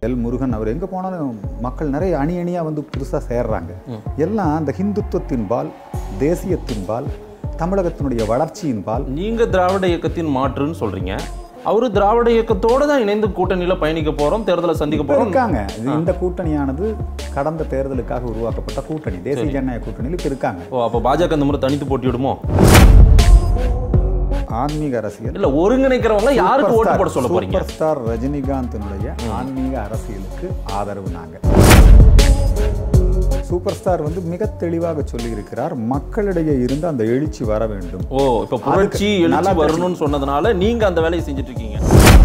L Murugan அவர் எங்கே போனாலும் மக்கள் நிறைய அணி அணியாக வந்து புதுசாக சேர்றாங்க எல்லாம் அந்த ஹிந்துத்துவத்தின்பால் தேசியத்தின்பால் தமிழகத்தினுடைய வளர்ச்சியின்பால் நீங்க திராவிட இயக்கத்தின் மாற்றுன்னு சொல்றீங்க அவரு திராவிட இயக்கத்தோட தான் இணைந்து கூட்டணியில பயணிக்க போறோம் தேர்தலை சந்திக்க இப்ப போறோம் இருக்காங்க இது இந்த கூட்டணியானது கடந்த தேர்தலுக்காக உருவாக்கப்பட்ட கூட்டணி தேசிய ஜனநாயக கூட்டணியில் இப்போ இருக்காங்க ஓ அப்ப பாஜக இந்த முறை தனித்து போட்டியிடுமோ ஆன்மீக அரசியல் இல்ல ஒருங்கிணைக்கிறவங்க யாருக்கு ஓட்டு போட சொல்ல போறீங்க சூப்பர் ஸ்டார் ரஜினிகாந்தினுடைய ஆன்மீக அரசியலுக்கு ஆதரவு நாங்க சூப்பர் ஸ்டார் வந்து மிக தெளிவாக சொல்லியிருக்கிறார் மக்களிடையே இருந்து அந்த எழுச்சி வர வேண்டும் ஓ இப்ப புரட்சி அதுக்கு நல்லா எழுச்சி வரணும்னு சொன்னதுனால நீங்க அந்த வேலையை செஞ்சுட்டு இருக்கீங்க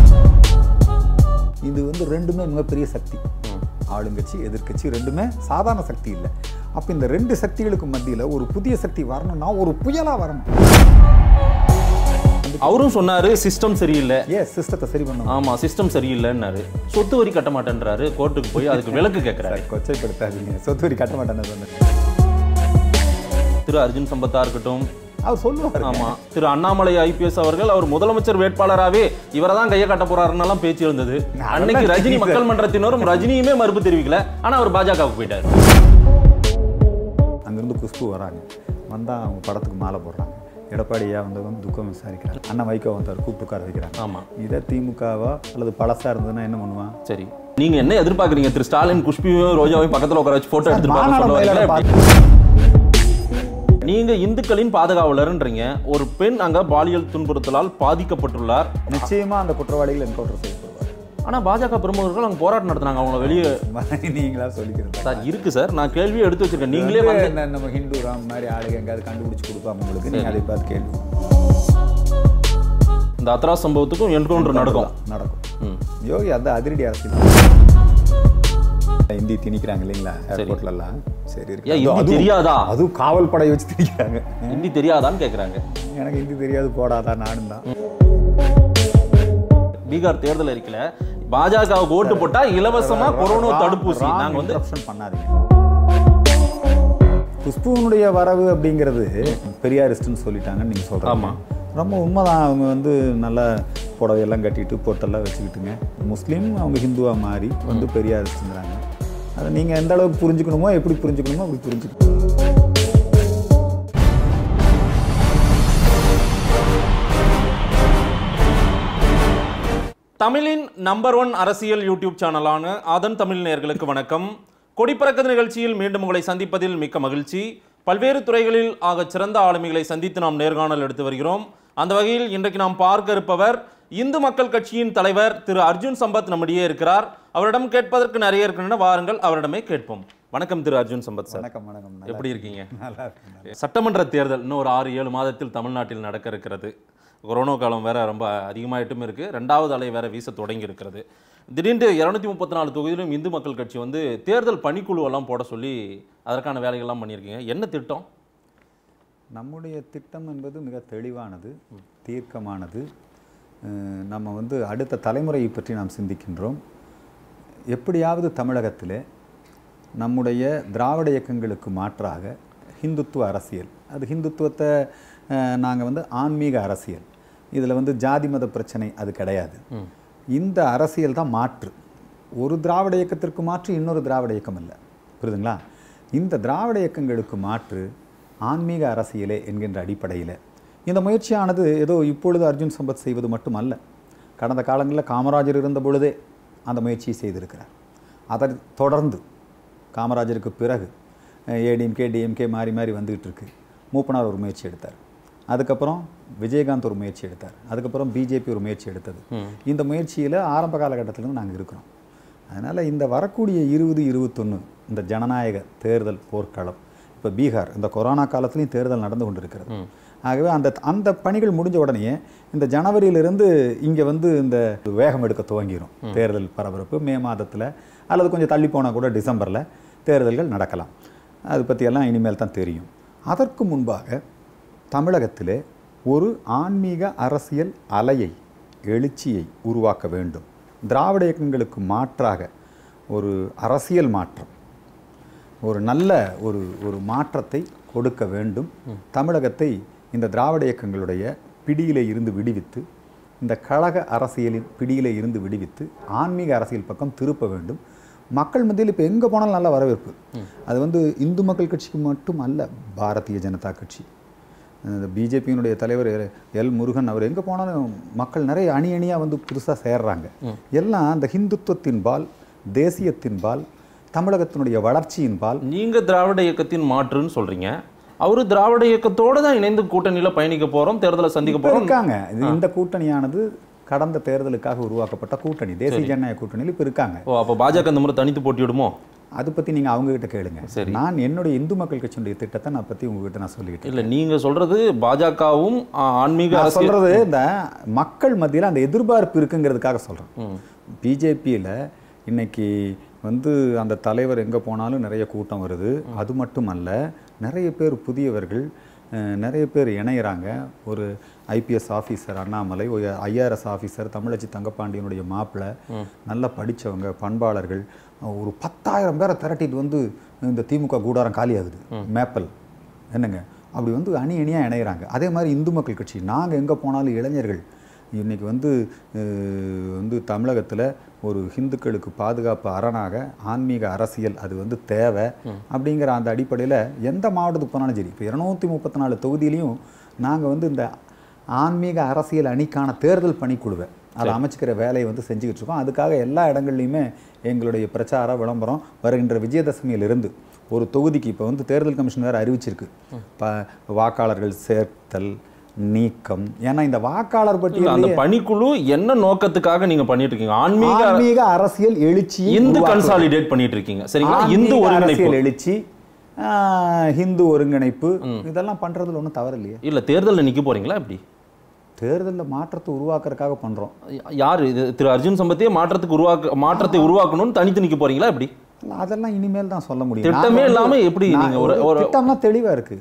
இது வந்து ரெண்டுமே மிகப்பெரிய சக்தி ஆளுங்கட்சி எதிர்க்கட்சி ரெண்டுமே சாதாரண சக்தி இல்லை அப்போ இந்த ரெண்டு சக்திகளுக்கு மத்தியில் ஒரு புதிய சக்தி வரணும்னா ஒரு புயலா வரணும் அவரும் சொன்னாரு சிஸ்டம் சரியில்லை ஏ சிஸ்டத்தை சரி பண்ணணும் ஆமா சிஸ்டம் சரியில்லைன்னாரு சொத்து வரி கட்ட மாட்டேன்றாரு கோர்ட்டுக்கு போய் அதுக்கு விலக்கு கேட்கிறாரு கொச்சைப்படுத்தாதீங்க சொத்து வரி கட்ட மாட்டேன்னு சொன்னேன் திரு அர்ஜுன் சம்பத்தா இருக்கட்டும் அவர் சொல்லுவார் ஆமா திரு அண்ணாமலை ஐபிஎஸ் அவர்கள் அவர் முதலமைச்சர் வேட்பாளராகவே இவரை தான் கையை கட்ட போறாருன்னெல்லாம் பேச்சு இருந்தது அதெல்லாம் அன்னைக்கு ரஜினி தெரியுது. மக்கள் மன்றத்தினரும் ரஜினியுமே மறுப்பு தெரிவிக்கல ஆனா அவர் பாஜகவுக்கு போயிட்டாரு அங்கேருந்து குஷ்பு வராங்க வந்தால் அவங்க படத்துக்கு மாலை போடுறாங்க எடப்பாடியா வந்து வந்து துக்கம் விசாரிக்கிறாங்க அண்ணன் வைகோ வந்தார் கூப்பிட்டு உட்கார வைக்கிறாங்க ஆமா இதே திமுகவா அல்லது பழசா இருந்ததுன்னா என்ன பண்ணுவான் சரி நீங்க என்ன எதிர்பார்க்கறீங்க திரு ஸ்டாலின் குஷ்பியும் ரோஜாவையும் பக்கத்துல உட்கார வச்சு போட்டோ எடுத்துட்டு பார்க்க மாநாடு சொல்ல மயிலாட வரீங்களா எப்படி? பார்த்து- நீங்க இந்துக்களின் பாதுகாவலர்ன்றீங்க ஒரு பெண் அங்க பாலியல் துன்புறுத்தலால் பாதிக்கப்பட்டுள்ளார் நிச்சயமா அந்த குற்றவாளிகள் என்கவுண்டர் செய்யப்படுவார் ஆனா பாஜக பிரமுகர்கள் அங்க போராட்டம் நடத்துனாங்க அவங்கள வெளியே நீங்களா சொல்லிக்கிறது சார் இருக்கு சார் நான் கேள்வியை எடுத்து வச்சிருக்கேன் நீங்களே வந்து இந்த நம்ம ஹிந்து ராம் மாதிரி ஆளுங்க எங்கேயாவது கண்டுபிடிச்சு கொடுப்பாங்க உங்களுக்கு நீங்க அதை பார்த்து கேள்வி இந்த அத்ரா சம்பவத்துக்கும் என்கவுண்டர் நடக்கும் நடக்கும் ம். யோகி அந்த அதிரடி அரசியல் ஹிந்தி திணிக்கிறாங்க இல்லைங்களா ஏர்போர்ட்ல எல்லாம் சரி இருக்கு ஏன் ஹிந்தி அதுவும்- தெரியாதா அதுவும் காவல் படை வச்சு திணிக்கிறாங்க ஹிந்தி தெரியாதான்னு கேக்குறாங்க எனக்கு ஹிந்தி தெரியாது போடாதா நானும் தான் பீகார் தேர்தல் அறிக்கையில பாஜக ஓட்டு போட்டா இலவசமா கொரோனா தடுப்பூசி Wrong நாங்க வந்து interruption பண்ணாதீங்க குஷ்புவனுடைய வரவு அப்படிங்கிறது பெரியாரிஸ்ட்னு சொல்லிட்டாங்கன்னு நீங்க சொல்றீங்க ஆமா. ரொம்ப உண்மைதான் அவங்க வந்து நல்ல புடவையெல்லாம் கட்டிட்டு பொட்டெல்லாம் வச்சுக்கிட்டுங்க முஸ்லீம் அவங்க ஹிந்துவா மாறி வந்து பெரியாரிஸ்ட்ங்கிறாங்க அதை நீங்க எந்த அளவுக்கு புரிஞ்சுக்கணுமோ எப்படி புரிஞ்சுக்கணுமோ அப்படி புரிஞ்சுக்கணும் தமிழின் நம்பர் ஒன் அரசியல் யூடியூப் சேனலான ஆதன் தமிழ் நேயர்களுக்கு வணக்கம் கொடிப்பறக்க நிகழ்ச்சியில் மீண்டும் உங்களை சந்திப்பதில் மிக்க மகிழ்ச்சி பல்வேறு துறைகளில் ஆகச் சிறந்த ஆளுமைகளை சந்தித்து நாம் நேர்காணல் எடுத்து வருகிறோம் அந்த வகையில் இன்றைக்கு நாம் பார்க்க இருப்பவர் இந்து மக்கள் கட்சியின் தலைவர் திரு அர்ஜுன் சம்பத் நம்மிடையே இருக்கிறார் அவரிடம் கேட்பதற்கு நிறைய இருக்கின்றன வாருங்கள் அவரிடமே கேட்போம் வணக்கம் திரு அர்ஜுன் சம்பத் சார் வணக்கம் வணக்கம் நல்லா எப்படி இருக்கீங்க நல்லா இருக்கு சட்டமன்ற தேர்தல் இன்னும் ஒரு ஆறு ஏழு மாதத்தில் தமிழ்நாட்டில் நடக்க இருக்கிறது கொரோனா காலம் வேற ரொம்ப அதிகமாயிட்டும் இருக்கு ரெண்டாவது அலை வேற வீச தொடங்கி இருக்கிறது திடீர்னு இரநூத்தி முப்பத்தி நாலு தொகுதியிலும் இந்து மக்கள் கட்சி வந்து தேர்தல் பணிக்குழுவெல்லாம் போட சொல்லி அதற்கான வேலைகள்லாம் பண்ணியிருக்கீங்க என்ன திட்டம் நம்முடைய திட்டம் என்பது மிக தெளிவானது தீர்க்கமானது அஹ் நம்ம வந்து அடுத்த தலைமுறையை பற்றி நாம் சிந்திக்கின்றோம் எப்படியாவது தமிழகத்திலே நம்முடைய திராவிட இயக்கங்களுக்கு மாற்றாக ஹிந்துத்துவ அரசியல் அது ஹிந்துத்துவத்தை நாங்கள் வந்து ஆன்மீக அரசியல் இதில் வந்து ஜாதி மத பிரச்சனை அது கிடையாது இந்த அரசியல் தான் மாற்று ஒரு திராவிட இயக்கத்திற்கு மாற்று இன்னொரு திராவிட இயக்கம் இல்லை புரியுதுங்களா இந்த திராவிட இயக்கங்களுக்கு மாற்று ஆன்மீக அரசியலே என்கின்ற அடிப்படையில் இந்த முயற்சியானது ஏதோ இப்பொழுது அர்ஜுன் சம்பத் செய்வது மட்டுமல்ல கடந்த காலங்களில் காமராஜர் இருந்த பொழுதே அந்த முயற்சியை செய்திருக்கிறார் அதை தொடர்ந்து காமராஜருக்கு பிறகு ஏடிஎம்கே டிஎம்கே மாறி மாறி வந்துகிட்டு இருக்கு மூப்பனார் ஒரு முயற்சி எடுத்தார் அதுக்கப்புறம் விஜயகாந்த் ஒரு முயற்சி எடுத்தார் அதுக்கப்புறம் பிஜேபி ஒரு முயற்சி எடுத்தது இந்த முயற்சியில் ஆரம்ப காலகட்டத்திலிருந்து நாங்கள் இருக்கிறோம் அதனால் இந்த வரக்கூடிய இருபது இருபத்தொன்று இந்த ஜனநாயக தேர்தல் போர்க்களம் இப்போ பீகார் இந்த கொரோனா காலத்துலேயும் தேர்தல் நடந்து கொண்டிருக்கிறது ஆகவே அந்த அந்த பணிகள் முடிஞ்ச உடனே இந்த ஜனவரியிலிருந்து இங்கே வந்து இந்த வேகம் எடுக்க துவங்கிரும் தேர்தல் பரபரப்பு மே மாதத்தில் அல்லது கொஞ்சம் தள்ளி போனால் கூட டிசம்பரில் தேர்தல்கள் நடக்கலாம் அது பற்றியெல்லாம் இனிமேல் தான் தெரியும் அதற்கு முன்பாக தமிழகத்திலே ஒரு ஆன்மீக அரசியல் அலையை எழுச்சியை உருவாக்க வேண்டும் திராவிட இயக்கங்களுக்கு மாற்றாக ஒரு அரசியல் மாற்றம் ஒரு நல்ல ஒரு ஒரு மாற்றத்தை கொடுக்க வேண்டும் தமிழகத்தை இந்த திராவிட இயக்கங்களுடைய பிடியிலே இருந்து விடுவித்து இந்த கழக அரசியலின் பிடியிலே இருந்து விடுவித்து ஆன்மீக அரசியல் பக்கம் திருப்ப வேண்டும் மக்கள் மத்தியில் இப்போ எங்கே போனாலும் நல்ல வரவேற்பு அது வந்து இந்து மக்கள் கட்சிக்கு மட்டும் அல்ல பாரதிய ஜனதா கட்சி இந்த பிஜேபியினுடைய தலைவர் எல் முருகன் அவர் எங்கே போனாலும் மக்கள் நிறைய அணி அணியாக வந்து புதுசாக சேர்றாங்க எல்லாம் அந்த ஹிந்துத்துவத்தின் பால் தேசியத்தின் பால் தமிழகத்தினுடைய வளர்ச்சியின் பால் நீங்க திராவிட இயக்கத்தின் மாற்றுன்னு சொல்றீங்க அவரு திராவிட இயக்கத்தோட தான் இணைந்து கூட்டணியில பயணிக்க போறோம் தேர்தலை சந்திக்க இப்ப போறோம் இருக்காங்க இது இந்த கூட்டணியானது கடந்த தேர்தலுக்காக உருவாக்கப்பட்ட கூட்டணி தேசிய ஜனநாயக கூட்டணியில் இப்போ இருக்காங்க ஓ அப்ப பாஜக இந்த முறை தனித்து போட்டியிடுமோ அதை பற்றி நீங்கள் அவங்ககிட்ட கேளுங்க சரி. நான் என்னுடைய இந்து மக்கள் கட்சியினுடைய திட்டத்தை நான் பற்றி உங்ககிட்ட நான் சொல்லிக்கிட்டேன் இல்ல நீங்க சொல்றது பாஜகவும் ஆன்மீக நான் அரசியல் சொல்றது இந்த மக்கள் மத்தியில் அந்த எதிர்பார்ப்பு இருக்குங்கிறதுக்காக சொல்கிறேன் பிஜேபியில் இன்னைக்கு வந்து அந்த தலைவர் எங்கே போனாலும் நிறைய கூட்டம் வருது அது மட்டும் அல்ல நிறைய பேர் புதியவர்கள் அஹ், நிறைய பேர் இணையிறாங்க ஒரு ஐபிஎஸ் ஆஃபீஸர் அண்ணாமலை ஒரு ஐஆர்எஸ் ஆஃபீஸர் தமிழச்சி தங்கப்பாண்டியனுடைய மாப்பிள்ளை நல்லா படிச்சவங்க பண்பாளர்கள் ஒரு பத்தாயிரம் பேரை திரட்டிட்டு வந்து இந்த திமுக கூடாரம் காலியாகுது மேப்பல் என்னங்க அப்படி வந்து அணி அணியாக இணையிறாங்க அதே மாதிரி இந்து மக்கள் கட்சி நாங்கள் எங்கே போனாலும் இளைஞர்கள் இன்னைக்கு வந்து அஹ், வந்து தமிழகத்தில் ஒரு ஹிந்துக்களுக்கு பாதுகாப்பு அரணாக ஆன்மீக அரசியல் அது வந்து தேவை அப்படிங்கிற அந்த அடிப்படையில் எந்த மாவட்டத்துக்கு போனாலும் சரி இப்போ இருநூத்தி முப்பத்தி நாலு தொகுதியிலையும் நாங்கள் வந்து இந்த ஆன்மீக அரசியல் அணிக்கான தேர்தல் பணிக்குழுவை அதை அமைச்சுக்கிற வேலையை வந்து செஞ்சுக்கிட்டு இருக்கோம் அதுக்காக எல்லா இடங்கள்லையுமே எங்களுடைய பிரச்சார விளம்பரம் வருகின்ற விஜயதசமியிலிருந்து ஒரு தொகுதிக்கு இப்போ வந்து தேர்தல் கமிஷன் வேறு அறிவிச்சிருக்கு ப வாக்காளர்கள் சேர்த்தல் நீக்கம் ஏன்னா இந்த வாக்காளர் இல்ல, அந்த பட்டியலிலே பணிக்குழு என்ன நோக்கத்துக்காக நீங்க பண்ணிட்டு இருக்கீங்க ஆன்மீக ஆன்மீக அரசியல் எழுச்சி இந்து கன்சாலிடேட் பண்ணிட்டு இருக்கீங்க சரிங்களா இந்து ஒருங்கிணைப்பு அரசியல் எழுச்சி ஆஹ், ஹிந்து ஒருங்கிணைப்பு இதெல்லாம் பண்றதுல ஒன்றும் தவறு இல்லையே இல்ல தேர்தல்ல நிக்க போறீங்களா எப்படி தேர்தலில் மாற்றத்தை உருவாக்குறதுக்காக பண்றோம் யார் இது திரு அர்ஜுன் சம்பத்தியே மாற்றத்துக்கு உருவாக்க மாற்றத்தை உருவாக்கணும்னு தனித்து நிக்க போறீங்களா எப்படி இல்ல, அதெல்லாம் இனிமேல் தான் சொல்ல முடியும் திட்டமே நாங்க வந்து- இல்லாம எப்படி நான் நீங்க ஒரு- ஒரு- திட்டம்லாம் தெளிவா இருக்கு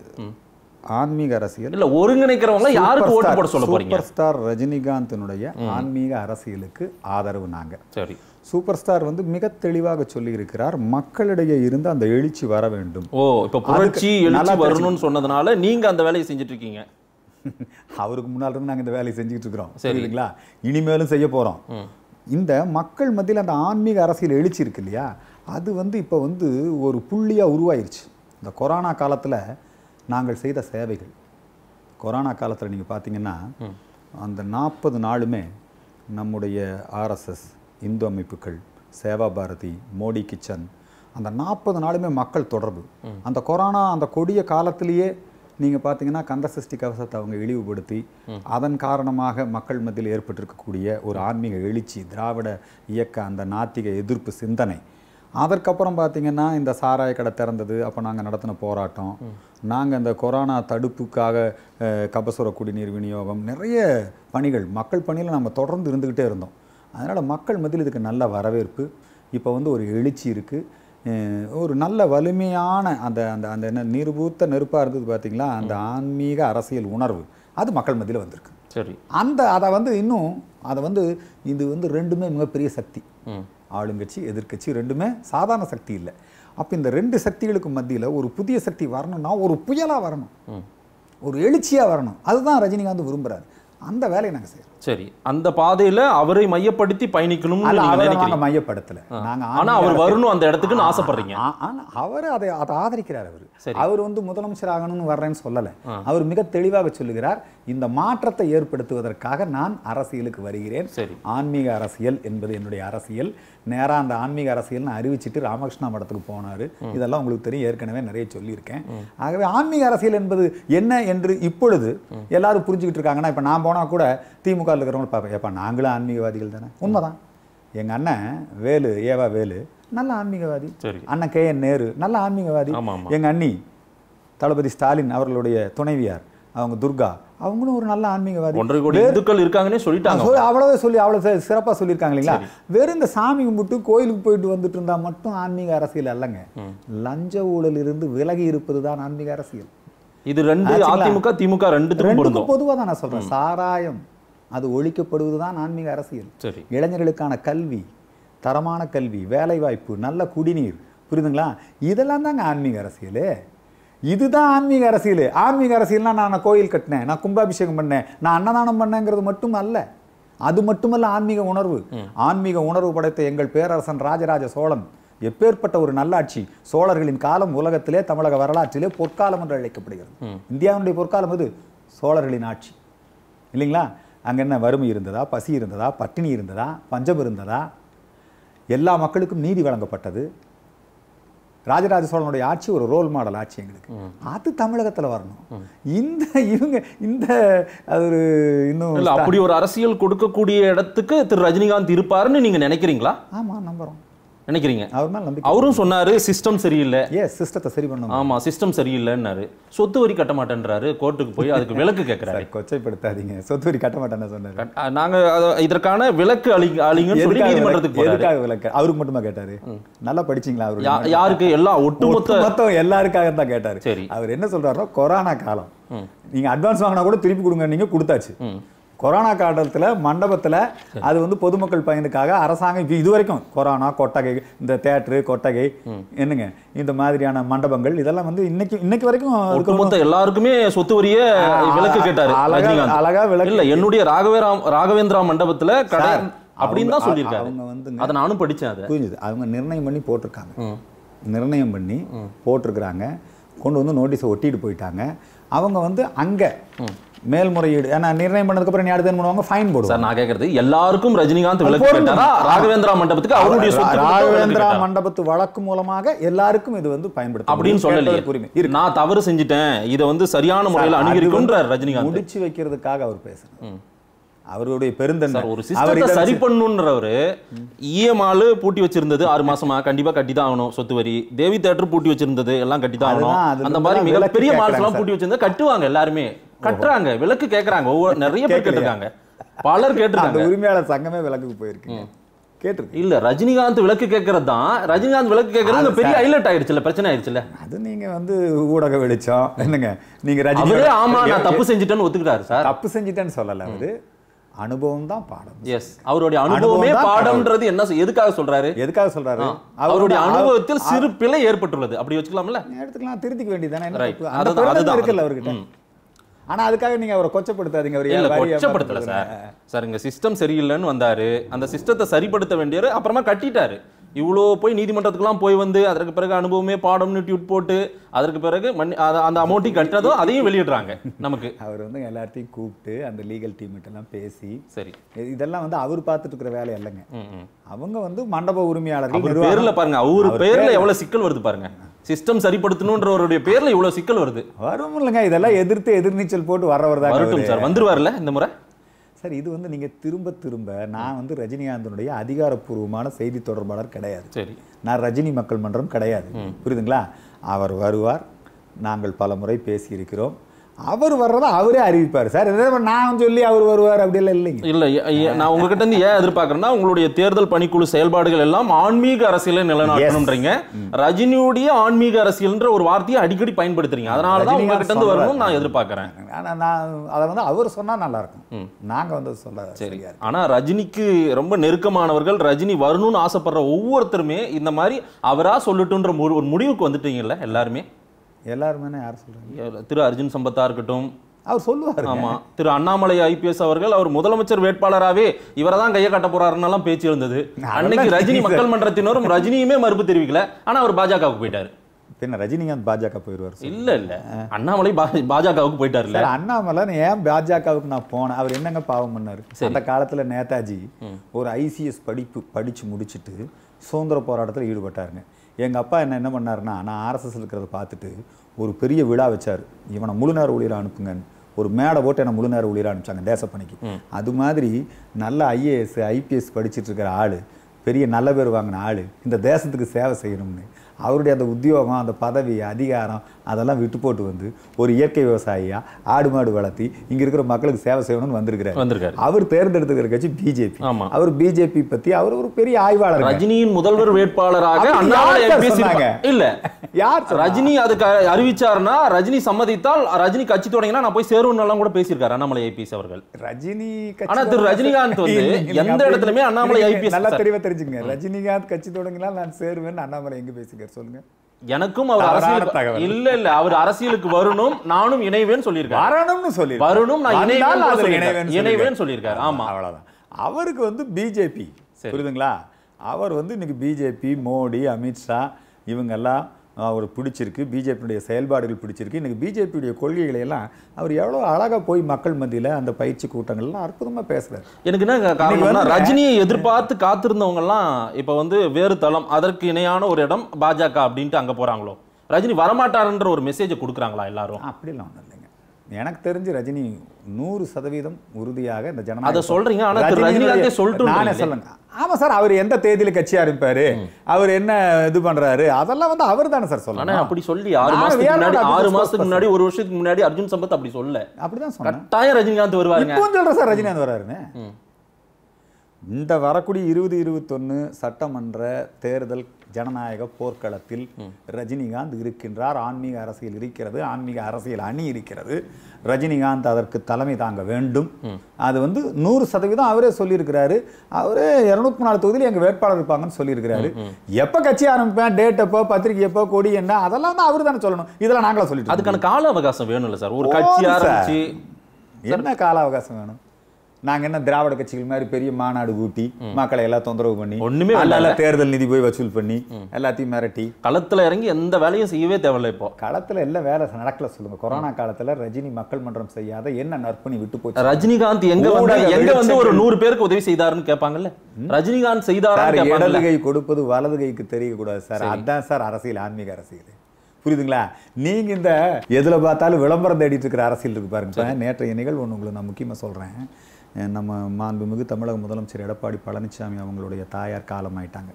ஆன்மீக அரசியல் இல்ல ஒருங்கிணைக்கிறவங்க யாருக்கு ஓட்டு போட சொல்ல போறீங்க சூப்பர் ஸ்டார் ரஜினிகாந்தினுடைய ஆன்மீக அரசியலுக்கு ஆதரவு நாங்க சரி சூப்பர் ஸ்டார் வந்து மிக தெளிவாக சொல்லி இருக்கிறார் மக்களிடையே இருந்து அந்த எழுச்சி வர வேண்டும் ஓ இப்ப புரட்சி அதுக்கு நல்லா எழுச்சி வரணும்னு சொன்னதுனால நீங்க அந்த வேலையை செஞ்சுட்டு இருக்கீங்க அவருக்கு முன்னால் இருந்து நாங்க இந்த வேலையை செஞ்சுக்கிட்டு இருக்கிறோம் சரிங்களா இனிமேலும் செய்ய போறோம் இந்த மக்கள் மத்தியில் அந்த ஆன்மீக அரசியல் எழுச்சி இருக்கு இல்லையா அது வந்து இப்போ வந்து ஒரு புள்ளியா உருவாயிருச்சு இந்த கொரோனா காலத்துல நாங்கள் செய்த சேவைகள் கொரோனா காலத்துல நீங்க பார்த்தீங்கன்னா அந்த நாற்பது நாளுமே நம்முடைய ஆர்எஸ்எஸ் இந்து அமைப்புகள் சேவா பாரதி மோடி கிச்சன் அந்த நாற்பது நாளுமே மக்கள் தொடர்பு அந்த கொரோனா அந்த கொடிய காலத்திலேயே நீங்க பார்த்தீங்கன்னா கந்த சஷ்டி கவசத்தை அவங்க இழிவுபடுத்தி அதன் காரணமாக மக்கள் மத்தியில் ஏற்பட்டிருக்கக்கூடிய ஒரு ஆன்மீக எழுச்சி திராவிட இயக்க அந்த நாத்திக எதிர்ப்பு சிந்தனை அதற்கப்புறம் பார்த்தீங்கன்னா இந்த சாராய கடை திறந்தது அப்போ நாங்கள் நடத்தின போராட்டம் நாங்கள் இந்த கொரோனா தடுப்புக்காக அஹ், கபசுர குடிநீர் விநியோகம் நிறைய பணிகள் மக்கள் பணியில் நம்ம தொடர்ந்து இருந்துக்கிட்டே இருந்தோம் அதனால் மக்கள் மத்தியில் இதுக்கு நல்ல வரவேற்பு இப்போ வந்து ஒரு எழுச்சி இருக்குது ஒரு நல்ல வலிமையான அந்த அந்த அந்த என்ன நிருபூத்த நெருப்பாக இருந்தது பார்த்தீங்களா அந்த ஆன்மீக அரசியல் உணர்வு அது மக்கள் மத்தியில் வந்திருக்கு சரி அந்த அதை வந்து இன்னும் அதை வந்து இது வந்து ரெண்டுமே மிகப்பெரிய சக்தி ம் ஆளுங்கட்சி எதிர்க்கட்சி ரெண்டுமே சாதாரண சக்தி இல்லை அப்போ இந்த ரெண்டு சக்திகளுக்கு மத்தியில் ஒரு புதிய சக்தி வரணும்னா ஒரு புயலாக வரணும் ம் ஒரு எழுச்சியாக வரணும் அதுதான் ரஜினிகாந்த் விரும்புறாரு அந்த வேலையை நாங்கள் செய்யறோம் சரி அந்த பாதையில அவரை மையப்படுத்தி பயணிக்கணும்னு அல்ல நீங்க அவரை நினைக்கிறீங்க நாங்கள் மையப்படுத்தலை நாங்கள் ஆனா அவர் வரணும் அந்த இடத்துக்குன்னு ஆசைப்படுறீங்க ஆனா அவர் அதை அதை ஆதரிக்கிறார் அவர் சரி. அவர் வந்து முதலமைச்சர் ஆகணும்னு வர்றேன்னு சொல்லலை அவர் மிக தெளிவாக சொல்லுகிறார் இந்த மாற்றத்தை ஏற்படுத்துவதற்காக நான் அரசியலுக்கு வருகிறேன் சரி. ஆன்மீக அரசியல் என்பது என்னுடைய அரசியல் நேரா அந்த ஆன்மீக அரசியல்னு அறிவிச்சிட்டு ராமகிருஷ்ணா மடத்துக்கு போனார் இதெல்லாம் உங்களுக்கு தெரியும் ஏற்கனவே நிறைய சொல்லியிருக்கேன் ஆகவே ஆன்மீக அரசியல் என்பது என்ன என்று இப்பொழுது எல்லாரும் புரிஞ்சுக்கிட்டு இருக்காங்கன்னா இப்போ நான் போனால் கூட திமுக ல இருக்கிறவங்க பார்ப்பேன் ஏப்பா நாங்களும் ஆன்மீகவாதிகள் தானே உண்மைதான் எங்க அண்ணன் வேலு ஏவா வேலு நல்ல ஆன்மீகவாதி சரி அண்ணன் கே என் நேரு நல்ல ஆன்மீகவாதி ஆமா, ஆமா. எங்க அண்ணி தளபதி ஸ்டாலின் அவர்களுடைய துணைவியார் அவங்க துர்கா அவங்களும் ஒரு நல்ல ஆன்மீகவாதி ஒன்றரை கோடி இந்துக்கள் இருக்காங்கன்னே சொல்லிட்டாங்க சொல்லி- அவ்வளவே சொல்லி அவ்வளவு சி- சிறப்பா சொல்லியிருக்காங்க இல்லைங்களா வெறும் இந்த சாமி கும்பிட்டு கோயிலுக்கு போயிட்டு வந்துட்டு இருந்தா மட்டும் ஆன்மீக அரசியல் அல்லங்க லஞ்ச ஊழல் இருந்து விலகி இருப்பது தான் ஆன்மீக அரசியல் இது ரெண்டு அதிமுக திமுக ரெண்டுத்துக்கும் ரெண்டுக்கும் பொருந்தும் பொதுவாக தான் நான் சொல்றேன் சாராயம் அது ஒழிக்கப்படுவது தான் ஆன்மீக அரசியல் சரி இளைஞர்களுக்கான கல்வி தரமான கல்வி வேலைவாய்ப்பு நல்ல குடிநீர் புரியுதுங்களா இதெல்லாம் தாங்க ஆன்மீக அரசியல் இதுதான் ஆன்மீக அரசியல் ஆன்மீக அரசியல்னா நான் கோயில் கட்டினேன் நான் கும்பாபிஷேகம் பண்ணேன் நான் அன்னதானம் பண்ணேங்கிறது மட்டும் அல்ல அது மட்டுமல்ல ஆன்மீக உணர்வு ஆன்மீக உணர்வு படைத்த எங்கள் பேரரசன் ராஜராஜ சோழன் எப்பேற்பட்ட ஒரு நல்லாட்சி சோழர்களின் காலம் உலகத்திலே தமிழக வரலாற்றிலே பொற்காலம் என்று அழைக்கப்படுகிறது இந்தியாவினுடைய பொற்காலம் இது சோழர்களின் ஆட்சி இல்லைங்களா அங்க என்ன வறுமை இருந்ததா பசி இருந்ததா பட்டினி இருந்ததா பஞ்சம் இருந்ததா எல்லா மக்களுக்கும் நீதி வழங்கப்பட்டது ராஜராஜ சோழனுடைய ஆட்சி ஒரு ரோல் மாடல் ஆட்சி எங்களுக்கு அது தமிழகத்துல வரணும் இந்த இவங்க இந்த அது ஒரு இன்னும் இல்ல அப்படி ஒரு அரசியல் கொடுக்கக்கூடிய இடத்துக்கு திரு ரஜினிகாந்த் இருப்பாருன்னு நீங்க நினைக்கிறீங்களா ஆமா நம்புறோம் நினைக்கிறீங்க அவர் மேல நம்பிக்கை அவரும் சொன்னாரு சிஸ்டம் சரியில்லை ஏ சிஸ்டத்தை சரி பண்ணணும் ஆமா சிஸ்டம் சரியில்லைன்னாரு சொத்து வரி கட்ட மாட்டேன்றாரு கோர்ட்டுக்கு போய் அதுக்கு விலக்கு கேட்கிறாரு சார் கொச்சைப்படுத்தாதீங்க சொத்து வரி கட்ட மாட்டேன்னு சொன்னாரு கட்- அஹ் நாங்க அத- இதற்கான விலக்கு அளி அழிங்கன்னு சொல்லி எதுக்காக நீதிமன்றத்துக்கு விலக்கு- போறாரு எதுக்காக விலக்கு அவருக்கு மட்டுமா கேட்டாரு நல்லா படிச்சீங்களா அவரு யா- யாருக்கு எல்லாம் ஒட்டுமொத்த மொத்தம் எல்லாருக்காக தான் கேட்டாரு சரி. அவர் என்ன சொல்றாருன்னா கொரோனா காலம் நீங்க அட்வான்ஸ் வாங்கினா கூட திருப்பி கொடுங்க நீங்க கொடுத்தாச்சு கொரோனா காலத்துல மண்டபத்துல அது வந்து பொதுமக்கள் பயனுக்காக அரசாங்கம் இப்ப இது வரைக்கும் கொரோனா கொட்டகை இந்த தேட்டரு கொட்டகை என்னங்க இந்த மாதிரியான மண்டபங்கள் இதெல்லாம் வந்து இன்னைக்கு இன்னைக்கு வரைக்கும் அதுக்கு ஒட்டுமொத்த எல்லாருக்குமே சொத்து வரிய விலக்கு கேட்டாரு அழகா- ரஜினிகாந்த் அழகா விலக்கு- இல்ல என்னுடைய ராகவேரா ராகவேந்திரா மண்டபத்துல கடை சார், அப்படின்னு தான் அவங்க- சொல்லியிருக்காரு அவங்க வந்துங்க- அதை நானும் படிச்சேன் அதை புரிஞ்சுது அவங்க நிர்ணயம் பண்ணி போட்டிருக்காங்க நிர்ணயம் பண்ணி போட்டிருக்கிறாங்க கொண்டு வந்து நோட்டீஸை ஒட்டிட்டு போயிட்டாங்க அவங்க வந்து அங்க மேல்முறையீடு ஏன்னா நிர்ணயம் பண்ணதுக்கு அப்புறம் நீ அடுத்து என்ன பண்ணுவாங்க ஃபைன் போடுவாங்க சார் நான் கேக்குறது எல்லாருக்கும் ரஜினிகாந்த் அது விலக்கு போடுங்க. கேட்டாரா ராகவேந்திரா மண்டபத்துக்கு அவருடைய சொத்து ராகவேந்திரா மண்டபத்து வழக்கு மூலமாக எல்லாருக்கும் இது வந்து பயன்படுத்த அப்படின்னு முடியும். சொல்லலையே கேட்பதற்கு உரிமை இருக்கு. நான் தவறு செஞ்சுட்டேன் இதை வந்து சரியான முறையில் அது அணுகிருக்குன்றார் வந்து ரஜினிகாந்த் முடிச்சு வைக்கிறதுக்காக அவர் பேசுறாரு அவருடைய பெருந்தன்மை சார் ஒரு அவர் சிஸ்டத்தை இதை சரி வச்சு- பண்ணுன்றவரு இஎம்ஆல் பூட்டி வச்சிருந்தது ஆறு மாசமா கண்டிப்பா கட்டி தான் ஆகணும் சொத்து வரி தேவி தேட்டர் பூட்டி வச்சிருந்தது எல்லாம் கட்டி தான் அதுதான், ஆகணும் அதுல அந்த மாதிரி தான் மிகப்பெரிய விலக்கு மால்ஸ் எல்லாம் கேட்கறாங்க பூட்டி வச்சிருந்தா கட்டுவாங்க எல்லாருமே கட்டுறாங்க விலக்கு கேக்குறாங்க ஒவ்வொரு நிறைய பேர் கேட்கலையா? கேட்டிருக்காங்க பலர் அந்த கேட்டிருக்காங்க உரிமையாளர் சங்கமே விலக்குக்கு போயிருக்கு கேட்டிருக்கு இல்ல ரஜினிகாந்த் விலக்கு கேட்கறது தான் ரஜினிகாந்த் விலக்கு கேட்கறது அது இங்க பெரிய ஹைலைட் ஆயிடுச்சுல பிரச்சனை ஆயிடுச்சுல அது நீங்க வந்து ஊடக வெளிச்சம் என்னங்க நீங்க ரஜினி அவரே ஆமா நான் தப்பு செஞ்சுட்டேன்னு ஒத்துக்கிட்டாரு சார் தப்பு செஞ்சுட்டேன்னு சொல்லல அவரு அனுபவம் தான் பாடம் எஸ் அவருடைய அனுபவமே அனுபவம் தான் பாடம்ன்றது என்ன சொ- எதுக்காக சொல்றாரு எதுக்காக சொல்றாரு ஆ, அவர் அவருடைய வந்து அனுபவத்தில் சிறு பிழை ஏற்பட்டுள்ளது அப்படி வச்சுக்கலாம்ல அவர் எடுத்துக்கலாம் திருத்திக்க வேண்டியதானே என்ன Right. தப்பு? அந்த அதுதான், பெருந்தன்மை அதுதான். இருக்குல்ல அவர்கிட்ட ம். ஆனா அதுக்காக நீங்க அவரை கொச்சப்படுத்தாதீங்க அவர் இல்ல ஏன் வாரியா கொச்சப்படுத்தல பார்த்துட்டு சார் சார் இங்க சிஸ்டம் சரியில்லைன்னு வந்தாரு அந்த சிஸ்டத்தை சரிப்படுத்த வேண்டியவர் அப்புறமா கட்டிட்டாரு இவ்வளோ போய் நீதிமன்றத்துக்குலாம் போய் வந்து அதற்கு பிறகு அனுபவமே பாடம்னு டியூட் போட்டு அதற்கு பிறகு மன்னி- அத- அந்த அமௌண்ட்டையும் கட்டினதும் அதையும் வெளியிடுறாங்க நமக்கு அவர் வந்து எல்லாத்தையும் கூப்பிட்டு அந்த லீகல் டீம் எல்லாம் பேசி சரி இதெல்லாம் வந்து அவர் பார்த்துட்டு இருக்கிற வேலை இல்லைங்க ம், ம். அவங்க வந்து மண்டப உரிமையாளர்கள் அவர் நிர்வாகம். பேர்ல பாருங்க அவரு அவர் பேர்ல பேர்ல- எவ்வளவு சிக்கல் வருது பாருங்க சிஸ்டம் சரிப்படுத்தணுன்றவருடைய பேர்ல இவ்வளவு சிக்கல் வருது வரும் இல்லைங்க இதெல்லாம் எதிர்த்து எதிர்நீச்சல் போட்டு வர்றவர் தான் வரட்டும் சார் வந்துருவார்ல இந்த முறை சார் இது வந்து நீங்க திரும்ப திரும்ப நான் வந்து ரஜினிகாந்தனுடைய அதிகாரப்பூர்வமான செய்தி தொடர்பாளர் கிடையாது சரி நான் ரஜினி மக்கள் மன்றம் கிடையாது புரியுதுங்களா அவர் வருவார் நாங்கள் பல முறை பேசியிருக்கிறோம் அவர் வர்றதை அவரே அறிவிப்பார் சார் இதே மாதிரி நான் சொல்லி அவர் வருவார் அப்படியெல்லாம் இல்லைங்க இல்ல ஏ- ஏ- நான் உங்ககிட்ட இருந்து ஏன் எதிர்பார்க்கறேன்னா உங்களுடைய தேர்தல் பணிக்குழு செயல்பாடுகள் எல்லாம் ஆன்மீக அரசியலை நிலைநாட்டணும்ன்றீங்க ரஜினியுடைய ஆன்மீக அரசியல்ன்ற ஒரு வார்த்தையை அடிக்கடி பயன்படுத்துறீங்க அதனால தான் ரஜினிகாந்த் உங்ககிட்ட இருந்து வரணும்னு நான் சொல்றாரு. எதிர்பார்க்கறேன் ஆனா நான் அதை வந்து அவர் சொன்னா நல்லா இருக்கும் நாங்க வந்து சொல்ல சரியா இருக்கு. ஆனா ரஜினிக்கு ரொம்ப நெருக்கமானவர்கள் ரஜினி வரணும்னு ஆசைப்படுற ஒவ்வொருத்தருமே இந்த மாதிரி அவரா சொல்லட்டுன்ற மு- ஒரு முடிவுக்கு வந்துட்டீங்கல்ல எல்லாருமே எல்லாருமே யார் சொல்றாங்க திரு அர்ஜுன் சம்பத்தா இருக்கட்டும் அவர் சொல்லுவார் ஆமா திரு அண்ணாமலை ஐபிஎஸ் அவர்கள் அவர் முதலமைச்சர் வேட்பாளராவே இவரை தான் கையை கட்ட போறாருன்னெல்லாம் பேச்சு இருந்தது அன்னைக்கு ரஜினி மக்கள் மன்றத்தினரும் ரஜினியுமே மறுப்பு தெரிவிக்கல ஆனா அவர் பாஜகவுக்கு போயிட்டாரு பின்ன ரஜினிகாந்த் பாஜக போயிடுவார் இல்ல இல்ல அண்ணாமலை பா- பாஜகவுக்கு போயிட்டாருல்ல சார் அண்ணாமலை நான் ஏன் பாஜகவுக்கு நான் போனேன் அவர் என்னங்க பாவம் பண்ணாரு அந்த காலத்துல நேதாஜி ஒரு ஐசிஎஸ் படிப்பு படிச்சு முடிச்சிட்டு சுதந்திர போராட்டத்தில் ஈடுபட்டாருங்க எங்க அப்பா என்ன என்ன பண்ணாருன்னா நான் ஆர்எஸ்எஸ் இருக்கிறத பார்த்துட்டு ஒரு பெரிய விழா வச்சாரு இவனை முழு நேர ஊழியர் அனுப்புங்கன்னு ஒரு மேடை போட்டு என்ன முழு நேர ஊழியர் அனுப்பிச்சாங்க தேசப்பணிக்கு அது மாதிரி நல்ல ஐஏஎஸ் ஐபிஎஸ் படிச்சிட்டு இருக்கிற ஆளு பெரிய நல்ல பேர் வாங்கின ஆளு இந்த தேசத்துக்கு சேவை செய்யணும்னு அவருடைய அந்த உத்தியோகம் அந்த பதவி அதிகாரம் அதெல்லாம் விட்டு போட்டு வந்து ஒரு இயற்கை விவசாயியா ஆடு மாடு வளர்த்தி இங்க இருக்கிற மக்களுக்கு சேவை செய்யணும்னு வந்திருக்கிறார் வந்திருக்காரு அவர் தேர்ந்தெடுத்துக்கிற கட்சி பிஜேபி ஆமா. அவர் பிஜேபி பத்தி அவர் ஒரு பெரிய ஆய்வாளர் ரஜினியின் முதல்வர் வேட்பாளராக அப்படி அண்ணாமலை யார் சார் ஐபிஎஸ் சொன்னாங்க? இல்ல யார் சொன்னா? ரஜினி அதுக்கு அறிவிச்சாருன்னா ரஜினி சம்மதித்தால் ரஜினி கட்சி தொடங்கினா நான் போய் சேருவேன் எல்லாம் கூட பேசியிருக்காரு அண்ணாமலை ஐபிஎஸ் அவர்கள் ரஜினி ஆனா திரு தொடங்கினா- ரஜினிகாந்த் வந்து இல்ல, இல்ல, எந்த அப்படி- இடத்துலயுமே அண்ணாமலை இல்ல, IPS நல்லா சார். தெளிவா தெரிஞ்சுங்க ரஜினிகாந்த் கட்சி தொடங்கினா நான் சேருவேன் அண்ணாமலை எங்க பேசிக்கார் சொல்லுங்க எனக்கும் அவர் தவறான அரசியலுக்கு தகவல். இல்ல இல்ல அவர் அரசியலுக்கு வரணும் நானும் இணைவேன்னு சொல்லியிருக்காரு வரணும்னு சொல்லி வரணும் நான் இணைவேன்னு கூட அதுல சொல்லியிருக்காரு. இணைவேன்னு இணைவேன்னு சொல்லியிருக்காரு. சொல்லியிருக்காரு ஆமா அவ்வளவுதான் அவருக்கு வந்து பிஜேபி சரி. புரியுதுங்களா அவர் வந்து இன்னைக்கு பிஜேபி மோடி அமித்ஷா இவங்கெல்லாம் அவர் பிடிச்சிருக்கு பிஜேபியுடைய செயல்பாடுகள் பிடிச்சிருக்கு இன்னைக்கு பிஜேபியுடைய கொள்கைகளை எல்லாம் அவர் எவ்வளோ அழகாக போய் மக்கள் மத்தியில் அந்த பயிற்சி கூட்டங்கள்லாம் அற்புதமாக பேசுறாரு எனக்கு என்ன இன்னைக்கு காரணம்னா வந்து- ரஜினியை எதிர்பார்த்து காத்திருந்தவங்க எல்லாம் இப்ப வந்து வேறு தளம் அதற்கு இணையான ஒரு இடம் பாஜக அப்படின்ட்டு அங்க போறாங்களோ ரஜினி வரமாட்டாருன்ற ஒரு மெசேஜை கொடுக்குறாங்களா எல்லாரும் அப்படிலாம் ஒன்றும் இல்லைங்க எனக்கு தெரிஞ்சு ரஜினி நூறு சதவீதம் உறுதியாக இந்த அதை ஜனநாயக சொல்றீங்க ஆனா திரு ரஜினியினுடைய- ரஜினிகாந்தே சொல்லிட்டு நானே சொல்லுங்க ஆமா சார் அவர் எந்த தேதியில கட்சி ஆரம்பிப்பாரு அவர் என்ன இது பண்றாரு அதெல்லாம் வந்து அவர் தானே சார் ஆனா சொல்லணும் அப்படி சொல்லி ஆறு நான் மாசத்துக்கு வேற முன்னாடி ஒரு ஆறு business மாசத்துக்கு person. முன்னாடி ஒரு வருஷத்துக்கு முன்னாடி அர்ஜுன் சம்பத் அப்படி சொல்ல அப்படிதான் சொன்னேன் கட்டாயம் ரஜினிகாந்த் வருவாருங்க இப்போ சொல்றேன் சார் ரஜினிகாந்த் வராருன்னு ம். இந்த வரக்கூடிய இருபது இருபத்தொன்னு சட்டமன்ற தேர்தல் ஜனநாயக போர்க்களத்தில் ரஜினிகாந்த் இருக்கின்றார் ஆன்மீக அரசியல் இருக்கிறது ஆன்மீக அரசியல் அணி இருக்கிறது ரஜினிகாந்த் அதற்கு தலைமை தாங்க வேண்டும் அது வந்து நூறு சதவீதம் அவரே சொல்லியிருக்கிறாரு அவரே இருநூத்தி நாலு தொகுதியில் எங்க வேட்பாளர் இருப்பாங்கன்னு சொல்லியிருக்கிறாரு எப்ப கட்சி ஆரம்பிப்பேன் டேட் எப்போ பத்திரிகை எப்போ கொடி என்ன அதெல்லாம் வந்து அவர் தானே சொல்லணும் இதெல்லாம் நாங்களா சொல்லிட்டு இருக்கோம். அதுக்கான கால அவகாசம் வேணும்ல சார் ஒரு போதும் கட்சி சார். ஆரம்பிச்சு என்ன கால அவகாசம் வேணும் நாங்க என்ன திராவிட கட்சிகள் மாதிரி பெரிய மாநாடு கூட்டி மக்களை எல்லாம் தொந்தரவு பண்ணி ஒண்ணுமே நல்ல வேண்டாம்ல. தேர்தல் நிதி போய் வசூல் பண்ணி எல்லாத்தையும் மிரட்டி களத்துல இறங்கி எந்த வேலையும் செய்யவே தேவையில்ல இப்போ களத்துல எல்லாம் வேலை நடக்கல சொல்லுங்க கொரோனா காலத்துல ரஜினி மக்கள் மன்றம் செய்யாத என்ன நற்பணி விட்டு போச்சு ரஜினிகாந்த் எங்க வந்து ஊடக எங்க வந்து ஒரு வெளிச்சங்கள். நூறு பேருக்கு உதவி செய்தாருன்னு கேட்பாங்கல்ல ரஜினிகாந்த் சார் செய்தாரான்னு இடது கேட்பாங்கல்ல கை கொடுப்பது வலது கைக்கு தெரியக்கூடாது சார் அதான் சார் அரசியல் ஆன்மீக அரசியல் புரியுதுங்களா நீங்க இந்த எதுல பார்த்தாலும் விளம்பரம் தேடிட்டு இருக்கிற அரசியல் இருக்கு பாருங்க இப்ப நேற்றைய நிகழ்வு ஒன்று உங்களுக்கு நான் முக்கியமா சொல்றேன் அஹ் நம்ம மாண்புமிகு தமிழக முதலமைச்சர் எடப்பாடி பழனிசாமி அவங்களுடைய தாயார் காலமாயிட்டாங்க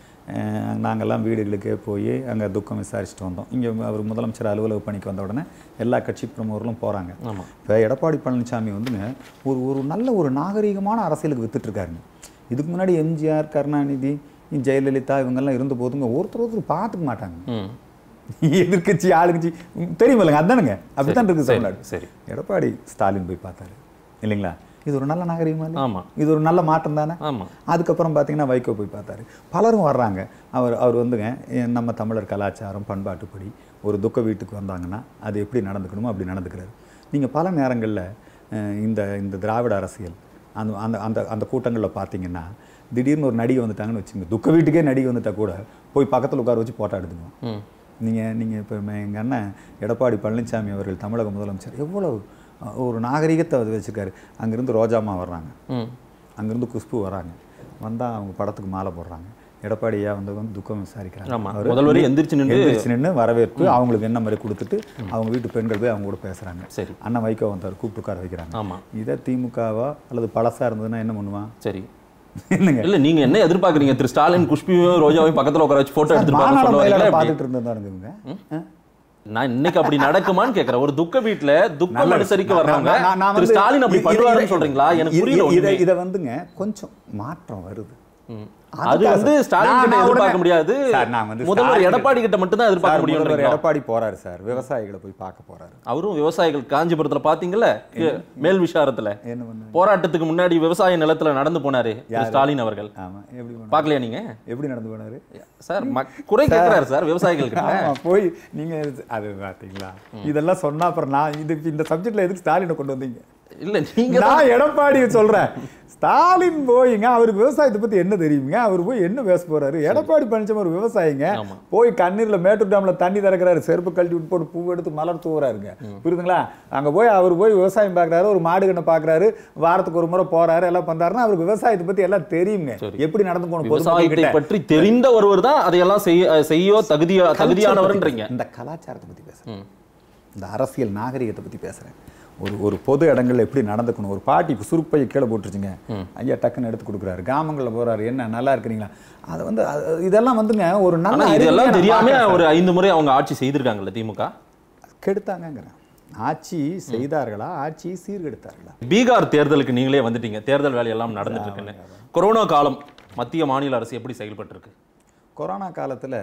அஹ் நாங்கெல்லாம் வீடுகளுக்கே போய் அங்கே துக்கம் விசாரிச்சுட்டு வந்தோம் இங்கே அவர் முதலமைச்சர் அலுவலக பணிக்கு வந்த உடனே எல்லா கட்சி பிரமுகர்களும் போகிறாங்க ஆமா. இப்போ எடப்பாடி பழனிசாமி வந்துங்க ஒரு ஒரு நல்ல ஒரு நாகரீகமான அரசியலுக்கு வித்துட்டு இருக்காருங்க இதுக்கு முன்னாடி எம்ஜிஆர் கருணாநிதி ஜெயலலிதா இவங்கெல்லாம் இருந்த போதுங்க ஒருத்தர் ஒருத்தர் பார்த்துக்க மாட்டாங்க ம். எதிர்க்கட்சி ஆளுங்கட்சி தெரியுமில்லைங்க அதானுங்க அப்படித்தான் இருக்கு சரி, தமிழ்நாடு சரி எடப்பாடி ஸ்டாலின் போய் பார்த்தாரு இல்லைங்களா இது ஒரு நல்ல நாகரிகமா இல்லையா? ஆமா இது ஒரு நல்ல மாற்றம் தானே ஆமா அதுக்கப்புறம் பார்த்தீங்கன்னா வைகோ போய் பார்த்தாரு பலரும் வர்றாங்க அவர் அவர் வந்துங்க எ- நம்ம தமிழர் கலாச்சாரம் பண்பாட்டுப்படி ஒரு துக்க வீட்டுக்கு வந்தாங்கன்னா அது எப்படி நடந்துக்கணுமோ அப்படி நடந்துக்கிறாரு நீங்கள் பல நேரங்களில் இந்த இந்த திராவிட அரசியல் அந்த அந்த அந்த அந்த கூட்டங்களில் பார்த்தீங்கன்னா திடீர்னு ஒரு நடிகை வந்துட்டாங்கன்னு வச்சுங்க துக்க வீட்டுக்கே நடிகை வந்துட்டா கூட போய் பக்கத்தில் உட்கார வச்சு போட்டோ எடுத்துக்குவோம் ம். நீங்கள் நீங்கள் இப்போ எங்கள் அண்ணன் எடப்பாடி பழனிசாமி அவர்கள் தமிழக முதலமைச்சர் எவ்வளோ அஹ், ஒரு நாகரிகத்தை அது வச்சுருக்காரு அங்கேருந்து ரோஜாமா வர்றாங்க ம். அங்கேருந்து குஷ்பு வராங்க வந்தால் அவங்க படத்துக்கு மாலை போடுறாங்க எடப்பாடியா வந்து வந்து துக்கம் விசாரிக்கிறாங்க ஆமா. அவரு முதல்வரே எந்திரிச்சு நின்னு- எந்திரிச்சு நின்று வரவேற்பு அவங்களுக்கு என்ன மாதிரி கொடுத்துட்டு அவங்க வீட்டு பெண்கள் போய் அவங்க கூட பேசுகிறாங்க சரி அண்ணன் வைகோ வந்தார் கூப்பிட்டு உட்கார வைக்கிறாங்க ஆமா இதை திமுகவா அல்லது பழசா இருந்ததுன்னா என்ன பண்ணுவான் சரி என்னங்க இல்ல நீங்க என்ன எதிர்பார்க்கறீங்க திரு ஸ்டாலின் குஷ்பியும் ரோஜாவையும் பக்கத்துல உட்கார வச்சு போட்டோ எடுத்துட்டு போக மாநாடு சொல்ல மயிலாட வரீங்களா எப்படி? பார்த்துட்டு இருந்ததானுங்க இவங்க நான் இன்னைக்கு அப்படி நடக்குமான்னு கேக்குறேன் ஒரு துக்க வீட்டுல துக்கம் நல்ல- அனுசரிக்க நான்- வர்றவங்க நான்- நான் திரு வந்து ஸ்டாலின் அப்படி இது- பண்ணுவாருன்னு இது- சொல்றீங்களா எனக்கு இது- புரியல இதை ஒண்ணுமே. இதை வந்துங்க கொஞ்சம் மாற்றம் வருது ம். அது அதுக்காக வந்து சார். ஸ்டாலின் நான் கிட்ட நான் எதிர்பார்க்க உடனே- முடியாது சார், நான் வந்து முதல்வர் ஸ்டாலின் எடப்பாடி கிட்ட மட்டும் தான் எதிர்பார்க்க சார், முதல்வர் முடியும் எடப்பாடி போறாரு சார் விவசாயிகளை போய் பார்க்க போறாரு அவரும் விவசாயிகள் காஞ்சிபுரத்துல பாத்தீங்கல்ல மேல் விஷாரத்துல என்ன பண்ண போராட்டத்துக்கு முன்னாடி விவசாய நிலத்துல நடந்து போனாரு திரு ஸ்டாலின் அவர்கள் ஆமா எப்படி பண்ணாரு? பாக்கலையா நீங்க எப்படி நடந்து போனாரு சார் மக்- குறை கேட்கிறாரு சார் விவசாயிகள் கிட்ட ஆமா போய் நீங்க அது பாத்தீங்களா இதெல்லாம் சொன்னா அப்புறம் நான் இது இந்த சப்ஜெக்ட்ல எதுக்கு ஸ்டாலினை கொண்டு வந்தீங்க இல்ல நீங்க நான் எடப்பாடி சொல்றேன் ஸ்டாலின் போய்ங்க அவருக்கு விவசாயத்தை பத்தி என்ன தெரியுங்க அவர் போய் என்ன பேச போறாரு எடப்பாடி பழனிசாமி ஒரு விவசாயிங்க ஆமா. போய் கண்ணீர்ல மேட்டூர் டேம்ல தண்ணி திறக்கிறாரு செருப்பு கழட்டி விட்டு போட்டு பூ எடுத்து மலர் தூவுறாருங்க புரியுதுங்களா அங்க போய் அவர் போய் விவசாயம் பார்க்கறாரு ஒரு மாடு கண்ணை பார்க்கறாரு வாரத்துக்கு ஒரு முறை போறாரு எல்லாம் பண்றாருன்னா அவருக்கு விவசாயத்தை பத்தி எல்லாம் தெரியுங்க சரி. எப்படி நடந்து போகணும் விவசாயத்தை பொதுமக்கள் கிட்ட. பற்றி தெரிந்த ஒருவர் தான் அதையெல்லாம் செய்ய செய்யோ தகுதியா தகுதியானவர்ன்றீங்க இந்த கலாச்சாரத்தை பத்தி பேசுறேன் ம். இந்த அரசியல் நாகரிகத்தை பத்தி பேசுறேன் ஒரு ஒரு பொது இடங்கள்ல எப்படி நடந்துக்கணும் ஒரு பாட்டி சுருப்பையை கீழே போட்டுருச்சுங்க ஐயா டக்குன்னு எடுத்து கொடுக்குறாரு கிராமங்கள்ல போறாரு என்ன நல்லா இருக்கிறீங்களா அது வந்து அது- இதெல்லாம் வந்துங்க ஒரு நல்ல ஆனா இதெல்லாம் அறிகுறியா நான் தெரியாம பார்க்கிறேன் ஒரு ஐந்து முறை அவங்க ஆட்சி செய்திருக்காங்கல்ல திமுக சார். கெடுத்தாங்கங்கிறேன் ஆட்சி செய்தார்களா ஆட்சி சீர்கெடுத்தார்களா பீகார் தேர்தலுக்கு நீங்களே வந்துட்டீங்க தேர்தல் வேலையெல்லாம் நடந்துட்டு இருக்குன்னு கொரோனா காலம் மத்திய மாநில அரசு எப்படி செயல்பட்டு இருக்கு கொரோனா காலத்துல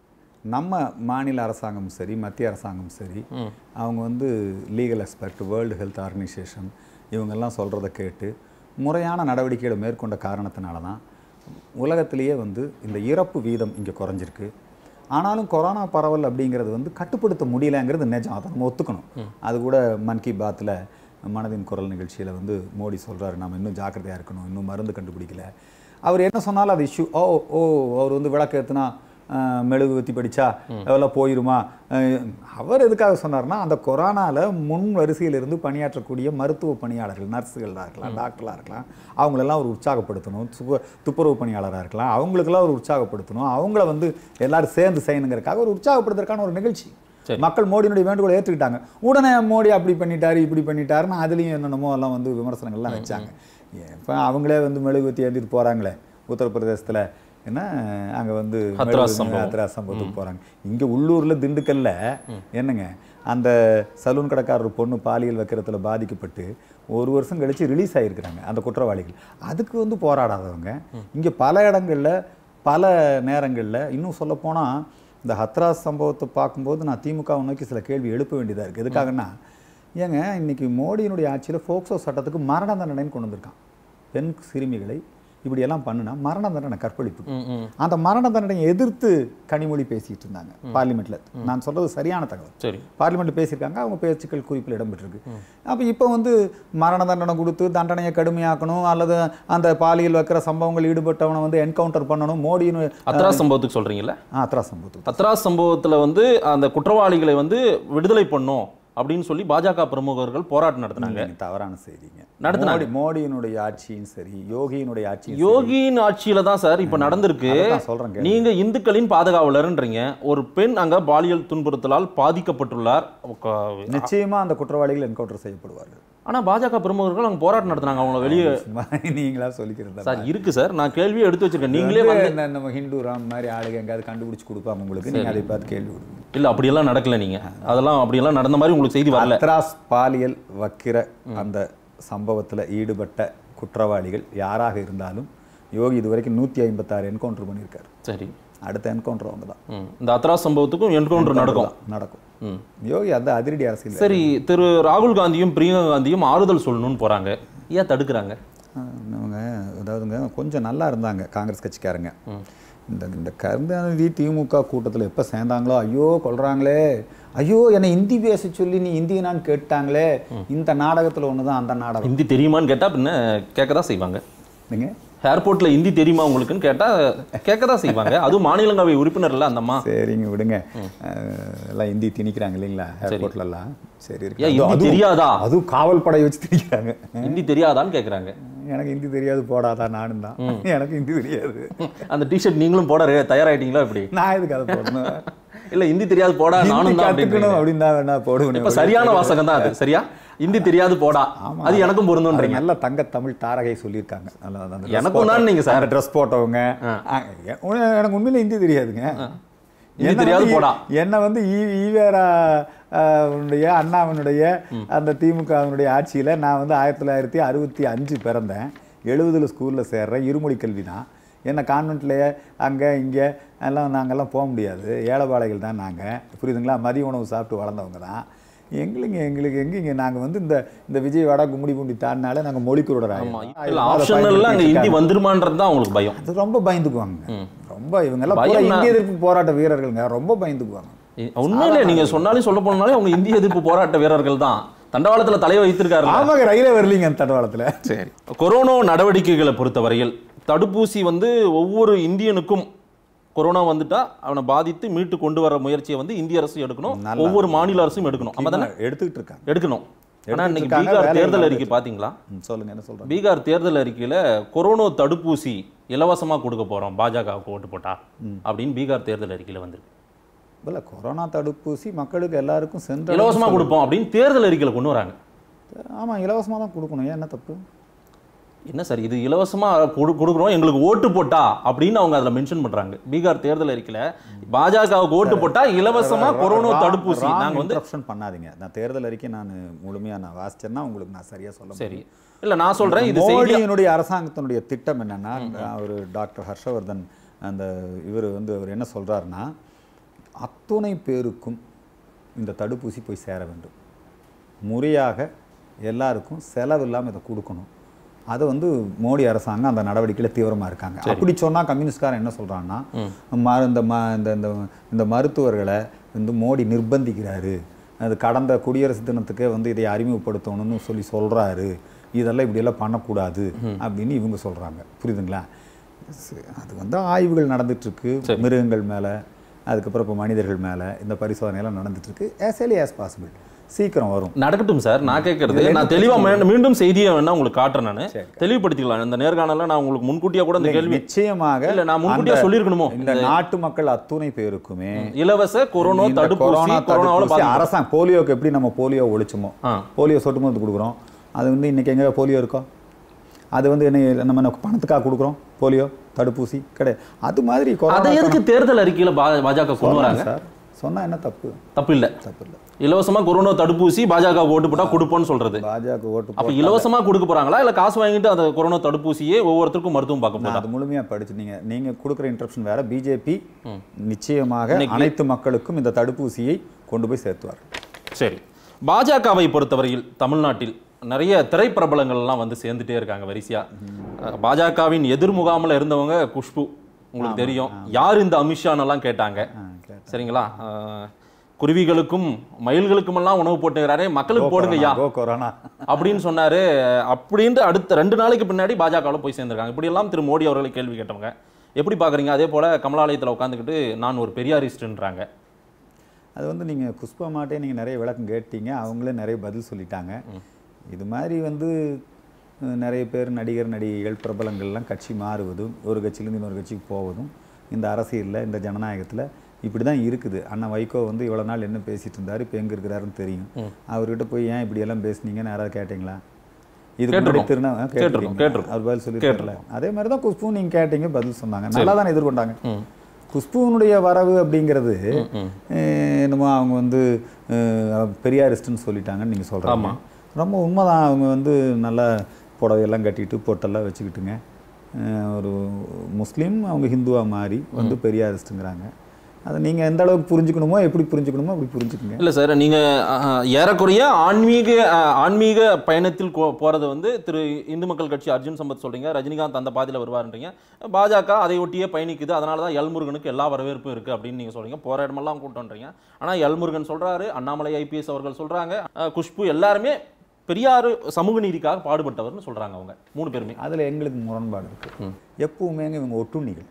நம்ம மாநில அரசாங்கம் சரி மத்திய அரசாங்கம் சரி அவங்க வந்து legal expert World Health Organisation இவங்கெல்லாம் சொல்கிறத கேட்டு முறையான நடவடிக்கைகளை மேற்கொண்ட காரணத்தினால தான் உலகத்திலேயே வந்து இந்த இறப்பு வீதம் இங்கே குறைஞ்சிருக்கு ஆனாலும் கொரோனா பரவல் அப்படிங்கிறது வந்து கட்டுப்படுத்த முடியலங்கிறது நிஜம் அதை நம்ம ஒத்துக்கணும் அது கூட மன் கி பாத்தில் மனதின் குரல் நிகழ்ச்சியில் வந்து மோடி சொல்றாரு நாம இன்னும் ஜாக்கிரதையாக இருக்கணும் இன்னும் மருந்து கண்டுபிடிக்கல அவர் என்ன சொன்னாலும் அது இஷ்யூ ஓ ஓ அவர் வந்து விளக்கு ஏற்றுனா மெழுகுவத்தி படிச்சா அதெல்லாம் போயிருமா அஹ், அவர் எதுக்காக சொன்னார்னா அந்த கொரோனால முன் வரிசையில் இருந்து பணியாற்றக்கூடிய மருத்துவ பணியாளர்கள் நர்ஸுகளாக இருக்கலாம் டாக்டராக இருக்கலாம் அவங்களெல்லாம் ஒரு உற்சாகப்படுத்தணும் துப்பு துப்புரவு பணியாளராக இருக்கலாம் அவங்களுக்கெல்லாம் ஒரு உற்சாகப்படுத்தணும் அவங்கள வந்து எல்லாரும் சேர்ந்து செய்யணுங்கிறதுக்காக ஒரு உற்சாகப்படுத்துறதுக்கான ஒரு நிகழ்ச்சி சரி. மக்கள் மோடியினுடைய வேண்டுகோளை ஏற்றுக்கிட்டாங்க உடனே மோடி அப்படி பண்ணிட்டாரு இப்படி பண்ணிட்டாருன்னு அதுலேயும் என்னென்னமோ எல்லாம் வந்து விமர்சனங்கள்லாம் வச்சாங்க இப்போ அவங்களே வந்து மெழுகுவத்தி ஏந்திட்டு போகிறாங்களே உத்தரப்பிரதேசத்தில் என்ன அங்கே வந்து ஹத்ராஸ் மெழுகுவத்தி- சம்பவம். ஹத்ராஸ் சம்பவத்துக்கு போகிறாங்க இங்கே உள்ளூரில் திண்டுக்கல்ல என்னங்க அந்த சலூன் கடைக்காரர் பொண்ணு பாலியல் வைக்கிறதுல பாதிக்கப்பட்டு ஒரு வருஷம் கழிச்சு ரிலீஸ் ஆகிருக்கிறாங்க அந்த குற்றவாளிகள் அதுக்கு வந்து போராடாதவங்க இங்கே பல இடங்கள்ல பல நேரங்களில் இன்னும் சொல்லப்போனால் இந்த ஹத்ராஸ் சம்பவத்தை பார்க்கும்போது நான் திமுகவை நோக்கி சில கேள்வி எழுப்ப வேண்டியதாக இருக்குது எதுக்காகன்னா ஏங்க இன்னைக்கு மோடியினுடைய ஆட்சியில் ஃபோக்சோ சட்டத்துக்கு மரண தண்டனைன்னு கொண்டு வந்திருக்கான் பெண் சிறுமிகளை இப்படியெல்லாம் பண்ணுனா மரண தண்டனை கற்பழிப்பு ம், ம். அந்த மரண தண்டனையை எதிர்த்து கனிமொழி பேசிட்டு இருந்தாங்க பார்லிமெண்ட்ல நான் சொல்றது சரியான தகவல் சரி பார்லிமெண்ட்ல பேசியிருக்காங்க அவங்க பேச்சுக்கள் குறிப்பில் இடம்பெற்றிருக்கு அப்போ இப்போ வந்து மரண தண்டனை கொடுத்து தண்டனையை கடுமையாக்கணும் அல்லது அந்த பாலியல் வைக்கிற சம்பவங்கள் ஈடுபட்டவனை வந்து என்கவுண்டர் பண்ணணும் மோடின்னு அத்ராஸ் சம்பவத்துக்கு சொல்றீங்கல்ல அத்ரா சம்பவத்துக்கு அத்ராஸ் சம்பவத்துல வந்து அந்த குற்றவாளிகளை வந்து விடுதலை பண்ணும் அப்படின்னு சொல்லி பாஜக பிரமுகர்கள் போராட்டம் நடத்தினாங்க நீங்க தவறான செய்திங்க நடத்துனாங்க. மோடி மோடியினுடைய ஆட்சியும் சரி யோகியினுடைய ஆட்சியும் சரி. யோகியின் ஆட்சியில தான் சார் இப்ப நடந்திருக்கு அதைத்தான் சொல்றேன் கேளுங்க. நீங்க இந்துக்களின் பாதுகாவலர்ன்றீங்க ஒரு பெண் அங்க பாலியல் துன்புறுத்தலால் பாதிக்கப்பட்டுள்ளார் உக்க- நிச்சயமா அந்த குற்றவாளிகள் என்கவுண்டர் செய்யப்படுவார்கள் ஆனா பாஜக பிரமுகர்கள் அங்க போராட்டம் நடத்துனாங்க அவங்கள வெளியே சும்மா நீங்களா சொல்லிக்கிறதா சார் இருக்கு சார் நான் கேள்வியை எடுத்து வச்சிருக்கேன் நீங்களே வந்து இந்த நம்ம ஹிந்து ராம் மாதிரி ஆளுங்க எங்காவது கண்டுபிடிச்சு கொடுப்பாங்க உங்களுக்கு நீங்க அதை பார்த்து கேள்வி விடுங்க இல்ல அப்படியெல்லாம் நடக்கல நீங்க அதெல்லாம் அப்படியெல்லாம் நடந்த மாதிரி உங்களுக்கு செய்தி வரல அத்ராஸ் பாலியல் வக்கிர அந்த சம்பவத்துல ஈடுபட்ட குற்றவாளிகள் யாராக இருந்தாலும் யோகி இதுவரைக்கும் நூத்தி ஐம்பத்தாறு என்கவுண்டர் பண்ணியிருக்காரு சரி அடுத்த என்கவுண்டர் அவங்க தான் ம். இந்த அத்ராஸ் சம்பவத்துக்கும் என்கவுண்டர் நடக்கும் நடக்கும் ம். யோகி அந்த அதிரடி அரசியல் சரி திரு ராகுல் காந்தியும் பிரியங்கா காந்தியும் ஆறுதல் சொல்லணும்னு போறாங்க ஏன் தடுக்கிறாங்க அவங்க அதாவதுங்க கொஞ்சம் நல்லா இருந்தாங்க காங்கிரஸ் கட்சிக்காரங்க இந்த இந்த கருணாநிதி திமுக கூட்டத்தில் எப்போ சேர்ந்தாங்களோ ஐயோ கொள்றாங்களே ஐயோ என்னை ஹிந்தி பேச சொல்லி நீ இந்தியனான்னு கேட்டாங்களே இந்த நாடகத்தில் ஒன்று தான் அந்த நாடகம் ஹிந்தி தெரியுமான்னு கேட்டா பின்ன கேட்க தான் செய்வாங்க நீங்க ஏர்போர்ட்ல ஹிந்தி தெரியுமா உங்களுக்குன்னு கேட்டா கேட்க தான் செய்வாங்க அதுவும் மாநிலங்களவை உறுப்பினர் இல்ல அந்த அம்மா சரிங்க விடுங்க அஹ், எல்லாம் ஹிந்தி திணிக்கிறாங்க இல்லைங்களா ஏர்போர்ட்ல எல்லாம் சரி இருக்கு ஏன் ஹிந்தி அதுவும் தெரியாதா அதுவும் காவல் படை வச்சு திணிக்கிறாங்க ஹிந்தி தெரியாதான்னு கேக்குறாங்க எனக்கு ஹிந்தி தெரியாது போடாதா நானும் தான் எனக்கு ஹிந்தி தெரியாது அந்த டிஷர்ட் நீங்களும் போட ரெ- தயாராயிட்டீங்களா இப்படி நான் எதுக்கு அதை போடணும் இல்ல ஹிந்தி தெரியாது போடா ஹிந்தி நானும் தான் கத்துக்கணும் அப்படின்னு அப்படின்னு தான் வேணா போடுவேன் இப்ப சரியான வாசகம் தான் அது சரியா ஹிந்தி தெரியாது போடா அது எனக்கும் பொருந்தும்ன்றீங்க நல்ல தங்க தமிழ் தாரகை சொல்லியிருக்காங்க நல்லா அந்த dress எனக்கும் போட்ட- தான் நீங்க சார். அந்த ட்ரெஸ் போட்டவங்க ஆ, எ- உன- எனக்கு உண்மையில ஹிந்தி தெரியாதுங்க ஹிந்தி என்னை தெரியாது வந்து போடா. என்னை வந்து ஈ- ஈவேரா ஆ, உன்னுடைய அண்ணாவினுடைய அந்த திமுகவினுடைய ஆட்சியில நான் வந்து ஆயிரத்தி தொள்ளாயிரத்தி அறுபத்தி அஞ்சு பிறந்தேன் எழுபதுல ஸ்கூல்ல சேர்றேன் இருமொழி கல்வி தான் என்ன கான்வென்ட்லேயே அங்கே இங்கே எல்லாம் நாங்கெல்லாம் போக முடியாது ஏழைப்பாளைகள் தான் நாங்கள் புரியுதுங்களா மதிய உணவு சாப்பிட்டு வளர்ந்தவங்க தான் எங்களுக்கு எங்களுக்கு எங்கேங்க நாங்கள் வந்து இந்த இந்த விஜயவாடா கும்மிடி பூண்டி தாண்டினாலே நாங்கள் மொழி ஆமா இல்ல ஆப்ஷனல்ல அங்க ஹிந்தி வந்துருமான்றது தான் உங்களுக்கு பயம் அது ரொம்ப பயந்துக்குவாங்க ரொம்ப இவங்க எல்லாம் பயம் பூரா நான்- இந்திய எதிர்ப்பு போராட்ட வீரர்களுங்க ரொம்ப பயந்துக்குவாங்க உண்மையிலே நீங்க சொன்னாலே சொல்ல போனாலே அவங்க இந்திய எதிர்ப்பு போராட்ட வீரர்கள் தான் தண்டவாளத்துல தலையை வைத்திருக்காரு ஆமாங்க ரயிலே வரலீங்க அந்த தடவாளத்தில் சரி கொரோனா நடவடிக்கைகளை பொறுத்தவரையில் தடுப்பூசி வந்து ஒவ்வொரு இந்தியனுக்கும் கொரோனா வந்துட்டா அவனை பாதித்து மீட்டு கொண்டு வர முயற்சியை வந்து இந்திய அரசு எடுக்கணும் நல்லா. ஒவ்வொரு மாநில அரசும் எடுக்கணும் அப்ப தானே எடுத்துக்கிட்டு இருக்காங்க எடுக்கணும் ஆனா இன்னைக்கு இருக்காங்க, பீகார் வேலைகள் தேர்தல் அறிக்கை நடந்துச்சு. பாத்தீங்களா ம், சொல்லுங்க என்ன சொல்றாங்க பீகார் தேர்தல் அறிக்கையில கொரோனா தடுப்பூசி இலவசமா கொடுக்க போறோம் பாஜகவுக்கு ஓட்டு போட்டா அப்படின்னு பீகார் தேர்தல் அறிக்கையில வந்திருக்கு இல்ல கொரோனா தடுப்பூசி மக்களுக்கு எல்லாருக்கும் சென்ற இலவசமா கொடுப்போம் அப்படின்னு தேர்தல் அறிக்கையில கொண்டு வராங்க ஆமா இலவசமா தான் கொடுக்கணும் ஏன் என்ன தப்பு என்ன சார் இது இலவசமா கொடு- கொடுக்குறோம் எங்களுக்கு ஓட்டு போட்டா அப்படின்னு அவங்க அதுல மென்ஷன் பண்றாங்க பீகார் தேர்தல் அறிக்கையில பாஜகவுக்கு ஓட்டு போட்டா இலவசமா கொரோனா தடுப்பூசி நாங்க வந்து இன்டரப்ஷன் பண்ணாதீங்க நான் தேர்தல் அறிக்கை நான் முழுமையா நான் வாசிச்சேன்னா உங்களுக்கு நான் சரியா சொல்ல சரி இல்ல நான் சொல்றேன் இது செய்தி மோடியினுடைய அரசாங்கத்தினுடைய திட்டம் என்னன்னா அவர் டாக்டர் ஹர்ஷவர்தன் அந்த இவர் வந்து அவர் என்ன சொல்றாருன்னா அத்துணை பேருக்கும் இந்த தடுப்பூசி போய் சேர வேண்டும் முறையாக எல்லாருக்கும் செலவு இல்லாமல் இதை கொடுக்கணும் அதை வந்து மோடி அரசாங்கம் அந்த நடவடிக்கையில் தீவிரமாக இருக்காங்க அப்படி சொன்னால் கம்யூனிஸ்ட்காரன் என்ன சொல்கிறான்னா ம இந்த ம இந்த இந்த இந்த மருத்துவர்களை வந்து மோடி நிர்பந்திக்கிறாரு அது கடந்த குடியரசு தினத்துக்கே வந்து இதை அறிமுகப்படுத்தணும்னு சொல்லி சொல்றாரு இதெல்லாம் இப்படியெல்லாம் பண்ணக்கூடாது அப்படின்னு இவங்க சொல்றாங்க புரியுதுங்களா சரி, அது வந்து ஆய்வுகள் நடந்துட்டு இருக்கு மிருகங்கள் மேல அதுக்கப்புறம் இப்போ மனிதர்கள் மேல இந்த பரிசோதனை எல்லாம் நடந்துட்டு இருக்கு as early as possible சீக்கிரம் வரும் நடக்கட்டும் சார் நான் கேட்கறது நான் தெளிவா மீண்டும் மீண்டும் செய்தியை வேணா உங்களுக்கு காட்டுறேன் நான் தெளிவுபடுத்திக்கலாம் இந்த நேர்காணல நான் உங்களுக்கு முன்கூட்டியா கூட இந்த கேள்வி நிச்சயமாக இல்ல நான் முன்கூட்டியா அந்த- சொல்லியிருக்கணுமோ இந்த நாட்டு மக்கள் அத்துணை பேருக்குமே இலவச கொரோனா இந்த தடுப்பூசி கொரோனா கொரோனாவோட தடுப்பூசி பாதிக்கப்பட்ட- அரசாங்கம் போலியோக்கு எப்படி நம்ம போலியோ ஒழிச்சோமோ ஆ. போலியோ சொட்டு மருந்து கொடுக்குறோம் அது வந்து இன்னைக்கு எங்க போலியோ இருக்கோ அது வந்து என்ன நம்ம என்ன பணத்துக்காக கொடுக்குறோம் போலியோ தடுப்பூசி கிடையாது அது மாதிரி அதை கொரோனா எதுக்கு தேர்தல் அறிக்கையில பா- பாஜக கொண்டு வராங்க சார் சொன்னா என்ன தப்பு தப்பு இல்ல தப்பு இல்லை இலவசமா கொரோனா தடுப்பூசி பாஜக ஓட்டு போட்டா கொடுப்போம்னு சொல்றது பாஜக ஓட்டு அப்ப போட்டா- இலவசமா கொடுக்க போறாங்களா இல்ல காசு வாங்கிட்டு அந்த கொரோனா தடுப்பூசியே ஒவ்வொருத்தருக்கும் மருத்துவம் பார்க்க நான் போதா அது முழுமையா படிச்சு நீங்க நீங்க கொடுக்குற இன்ட்ரப்ஷன் வேற பிஜேபி நிச்சயமாக அனைத்து மக்களுக்கும் இந்த தடுப்பூசியை கொண்டு போய் சேர்த்துவார் சரி பாஜகவை பொறுத்தவரையில் தமிழ்நாட்டில் நிறைய திரைப்பிரபலங்கள்லாம் வந்து சேர்ந்துட்டே இருக்காங்க வரிசையா அஹ், பாஜகவின் எதிர் முகாமில் இருந்தவங்க குஷ்பு உங்களுக்கு தெரியும் யார் இந்த அமித்ஷானெல்லாம் கேட்டாங்க சரிங்களா அஹ், குருவிகளுக்கும் மயில்களுக்கும் எல்லாம் உணவு போட்டுக்கிறாரே மக்களுக்கு போடுங்க ஐயா கோ கொரோனா அப்படின்னு சொன்னாரு அப்படின்ட்டு அடுத்த ரெண்டு நாளைக்கு பின்னாடி பாஜகவில் போய் சேர்ந்திருக்காங்க இப்படி எல்லாம் திரு மோடி அவர்களை கேள்வி கேட்டவங்க எப்படி பாக்குறீங்க அதே போல கமலாலயத்தில் உட்காந்துக்கிட்டு நான் ஒரு பெரியாரிஸ்ட்ன்றாங்க அது வந்து நீங்கள் குஷ்பா மாட்டே நீங்கள் நிறைய விளக்கம் கேட்டீங்க அவங்களே நிறைய பதில் சொல்லிட்டாங்க இது மாதிரி வந்து அஹ், நிறைய பேர் நடிகர் நடிகைகள் பிரபலங்கள்லாம் கட்சி மாறுவதும் ஒரு கட்சியிலேருந்து இன்னொரு கட்சிக்கு போவதும் இந்த அரசியலில் இந்த ஜனநாயகத்தில் இப்படி தான் இருக்குது அண்ணன் வைகோ வந்து இவ்வளோ நாள் என்ன பேசிட்டு இருந்தார் இப்போ எங்கே இருக்கிறாருன்னு தெரியும் அவர்கிட்ட போய் ஏன் இப்படியெல்லாம் பேசுனீங்கன்னு யாராவது கேட்டிங்களா இது முன்னாடி கேட்டிருக்கோம். திருநா ஆ, கேட்டிருக்கோம், கேட்டிருக்கீங்க. கேட்டிருக்கோம். அவர் பதில் சொல்லி அதே மாதிரி தான் குஷ்பு நீங்கள் கேட்டீங்க பதில் சொன்னாங்க நல்லா தானே எதிர்கொண்டாங்க குஷ்புவனுடைய வரவு அப்படிங்கிறது அஹ், என்னமோ அவங்க வந்து அஹ், பெரியாரிஸ்ட்னு சொல்லிட்டாங்கன்னு நீங்கள் சொல்கிறாங்க ரொம்ப உண்மைதான் அவங்க வந்து நல்லா புடவையெல்லாம் கட்டிட்டு பொட்டெல்லாம் வச்சுக்கிட்டுங்க அஹ், ஒரு முஸ்லீம் அவங்க ஹிந்துவாக மாறி வந்து பெரியாரிஸ்ட்டுங்கிறாங்க அதை நீங்கள் எந்த அளவுக்கு புரிஞ்சுக்கணுமோ எப்படி புரிஞ்சுக்கணுமோ அப்படி புரிஞ்சுக்குங்க இல்ல சார் நீங்க அஹ், ஏறக்குறைய ஆன்மீக அஹ், ஆன்மீக பயணத்தில் கோ- போறது வந்து திரு இந்து மக்கள் கட்சி அர்ஜுன் சம்பத் சொல்றீங்க ரஜினிகாந்த் அந்த பாதையில வருவாருன்றீங்க பாஜக அதை ஒட்டியே பயணிக்குது அதனால தான் எல்முருகனுக்கு எல்லா வரவேற்பும் இருக்கு அப்படின்னு நீங்க சொல்றீங்க போற இடமெல்லாம் கூட்டம்ன்றீங்க ஆனா எல்முருகன் சொல்றாரு அண்ணாமலை ஐபிஎஸ் அவர்கள் சொல்றாங்க அஹ், குஷ்பு எல்லாருமே பெரியாரு சமூக நீதிக்காக பாடுபட்டவர்னு சொல்றாங்க அவங்க மூணு பேருமே அதில் எங்களுக்கு முரண்பாடு இருக்கு எப்பவுமேங்க இவங்க ஒட்டுண்ணிகள்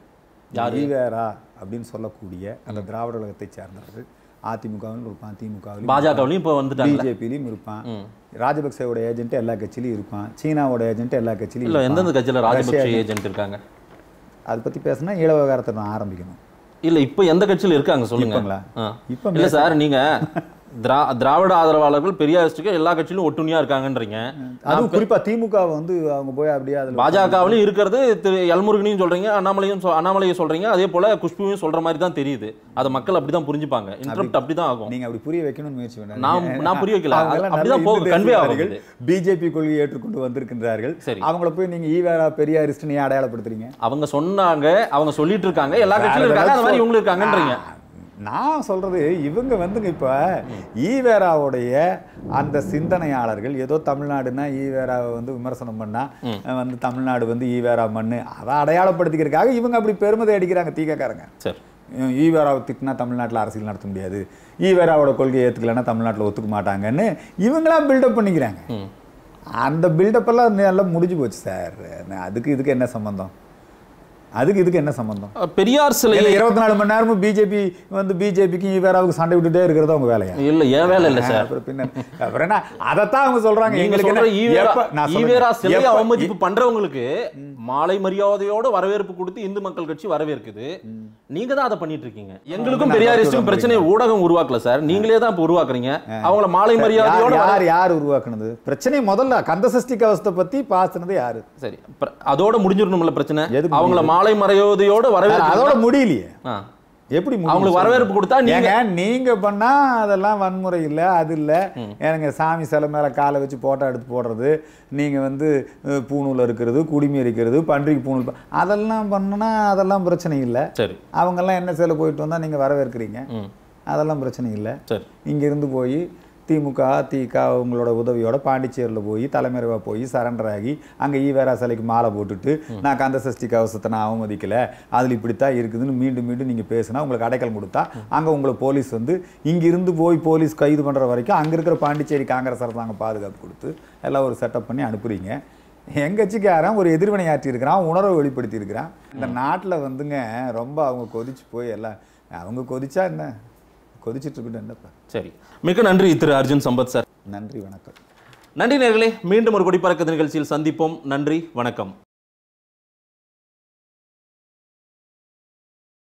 ஈவேரா அப்படின்னு சொல்லக்கூடிய அந்த திராவிட உலகத்தை சேர்ந்தவர்கள் அதிமுகவிலும் இருப்பான் திமுகவிலும் பாஜகவிலையும் இப்போ வந்துட்டாங்க பிஜேபியிலும் இருப்பான் ராஜபக்சேவோட ஏஜென்ட் எல்லா கட்சியிலும் இருப்பான் சீனாவோட ஏஜென்ட் எல்லா கட்சியிலும் இல்ல இருப்பான். எந்தெந்த கட்சியில ராஜபக்ஷ ரஷ்யா ஏஜென்ட் இருக்காங்க அதை பத்தி பேசினா ஈழ விவகாரத்தை நான் ஆரம்பிக்கணும் இல்ல இப்போ எந்த கட்சியில இருக்காங்க சொல்லுங்க இப்பங்களா? ஆ. இப்ப இல்ல சார் நீங்க திரா திராவிட ஆதரவாளர்கள் பெரியாரிஸ்டுக்கு எல்லா கட்சியிலும் ஒட்டுணியா இருக்காங்கன்றீங்க அதுவும் குறிப்பா திமுக வந்து அவங்க போய் அப்படியே அதுல பாஜகவிலையும் இருக்கிறது திரு எல்முருகனையும் சொல்றீங்க அண்ணாமலையும் சொ- அண்ணாமலையை சொல்றீங்க அதே போல குஷ்புவையும் சொல்ற மாதிரி தான் தெரியுது அதை மக்கள் அப்படிதான் புரிஞ்சுப்பாங்க இன்டரப்ட் அப்படிதான் ஆகும் நீங்க அப்படி புரிய வைக்கணும்னு முயற்சி பண்ணாங்க நான் நான் புரிய வைக்கல அப்படிதான் போகும் கன்வே ஆகும் பிஜேபி கொள்கையை ஏற்றுக்கொண்டு வந்திருக்கின்றார்கள் சரி. அவங்கள போய் நீங்க ஈவேரா பெரியாரிஸ்ட்னு ஏன் அடையாளப்படுத்துறீங்க அவங்க சொன்னாங்க அவங்க சொல்லிட்டு இருக்காங்க எல்லா கட்சியிலும் இருக்காங்க அந்த மாதிரி இவங்களும் இருக்காங்கன்றீங்க ஆ, நான் சொல்றது இவங்க வந்துங்க இப்ப ஈவேராவுடைய அந்த சிந்தனையாளர்கள் ஏதோ தமிழ்நாடுனா ஈவேராவை வந்து விமர்சனம் பண்ணா அஹ் வந்து தமிழ்நாடு வந்து ஈவேரா மண்ணு அதை அடையாளப்படுத்திக்கிறதுக்காக இவங்க அப்படி பெருமதி அடிக்கிறாங்க தீகக்காரங்க சரி ஈவேராவை திட்டினா தமிழ்நாட்டில் அரசியல் நடத்த முடியாது ஈவேராவோட கொள்கையை ஏற்றுக்கலைன்னா தமிழ்நாட்டில் ஒத்துக்க மாட்டாங்கன்னு இவங்களாம் பில்டப் பண்ணிக்கிறாங்க அந்த பில்டப் எல்லாம் எல்லாம் முடிஞ்சு போச்சு சார் அதுக்கு இதுக்கு என்ன சம்பந்தம் அதுக்கு இதுக்கு என்ன சம்பந்தம் அஹ் பெரியார் சிலை இல்ல இருபத்தி நாலு மணி நேரமும் பிஜேபி வந்து பிஜேபிக்கும் ஈவேராவுக்கு சண்டை விட்டுட்டே இருக்கிறது அவங்க வேலையா இல்ல ஏன் வேலை இல்ல சார் அப்புறம் பின்ன அப்புறம் என்ன அதைத்தான் அவங்க சொல்றாங்க நீங்க எங்களுக்கு சொல்ற என்ன- ஈவேரா எப்ப- நான் சொல்றேன். ஈவேரா சிலை எப்ப- அவமதிப்பு பண்றவங்களுக்கு மாலை மரியாதையோட வரவேற்பு கொடுத்து இந்து மக்கள் கட்சி வரவேற்குது நீங்க தான் அதை பண்ணிட்டு இருக்கீங்க எங்களுக்கும் நான் பெரியாரிஸ்டும் சொல்றேன் பிரச்சனை ஊடகம் உருவாக்கல சார் நீங்களே தான் இப்ப உருவாக்குறீங்க அவங்கள மாலை யார் மரியாதையோட வர- யார் யார் உருவாக்குனது பிரச்சனை முதல்ல கந்த சஷ்டி கவசத்தை பத்தி பாத்துனது யாரு சரி பிர- அதோட முடிஞ்சிடணும்ல பிரச்சனை எதுக்கு அவங்கள மாலை மரியாதையோட வரவேற்பு அதோட முடியலையே ஆ. எப்படி முடியும் அவங்களுக்கு வரவேற்பு கொடுத்தா நீங்க ஏங்க நீங்க பண்ணா அதெல்லாம் வன்முறை இல்ல அது இல்ல எனக்கு சாமி சிலை மேல காலை வச்சு போட்டோ எடுத்து போடுறது நீங்க வந்து அஹ், பூணூல் இருக்கிறது குடிமி இருக்கிறது பன்றிக்கு பூணூல் ப- அதெல்லாம் பண்ணுனா அதெல்லாம் பிரச்சனை இல்ல சரி அவங்கெல்லாம் என்ன சிலை போயிட்டு வந்தா நீங்க வரவேற்கிறீங்க ம். அதெல்லாம் பிரச்சனை இல்ல சரி இங்க இருந்து போய் திமுக அதிக அவங்களோட உதவியோட பாண்டிச்சேரியில் போய் தலைமறைவாக போய் சரண்டர் ஆகி அங்கே ஈவேரா சிலைக்கு மாலை போட்டுட்டு நான் கந்த சஷ்டி கவசத்தை நான் அவமதிக்கல அதில் இப்படித்தான் இருக்குதுன்னு மீண்டும் மீண்டும் நீங்கள் பேசுனா உங்களுக்கு அடைக்கலம் கொடுத்தா அங்கே உங்களை போலீஸ் வந்து இங்கிருந்து போய் போலீஸ் கைது பண்ணுற வரைக்கும் அங்கே இருக்கிற பாண்டிச்சேரி காங்கிரஸ் அரசாங்கம் பாதுகாப்பு கொடுத்து எல்லாம் ஒரு செட்டப் பண்ணி அனுப்புறீங்க எங்க கட்சிக்காரன் ஒரு எதிர்வினை ஆற்றி இருக்கிறான் உணர்வை வெளிப்படுத்தி இருக்கிறான் இந்த நாட்டில் வந்துங்க ரொம்ப அவங்க கொதிச்சு போய் எல்லாம் அவங்க கொதிச்சா என்ன கொதிச்சிட்டு இருக்கட்டும் என்னப்பா சரி மிக்க நன்றி திரு அர்ஜுன் சம்பத் சார் நன்றி வணக்கம் நன்றி நேர்களே மீண்டும் ஒரு கொடிப்பறக்க நிகழ்ச்சியில் சந்திப்போம் நன்றி வணக்கம்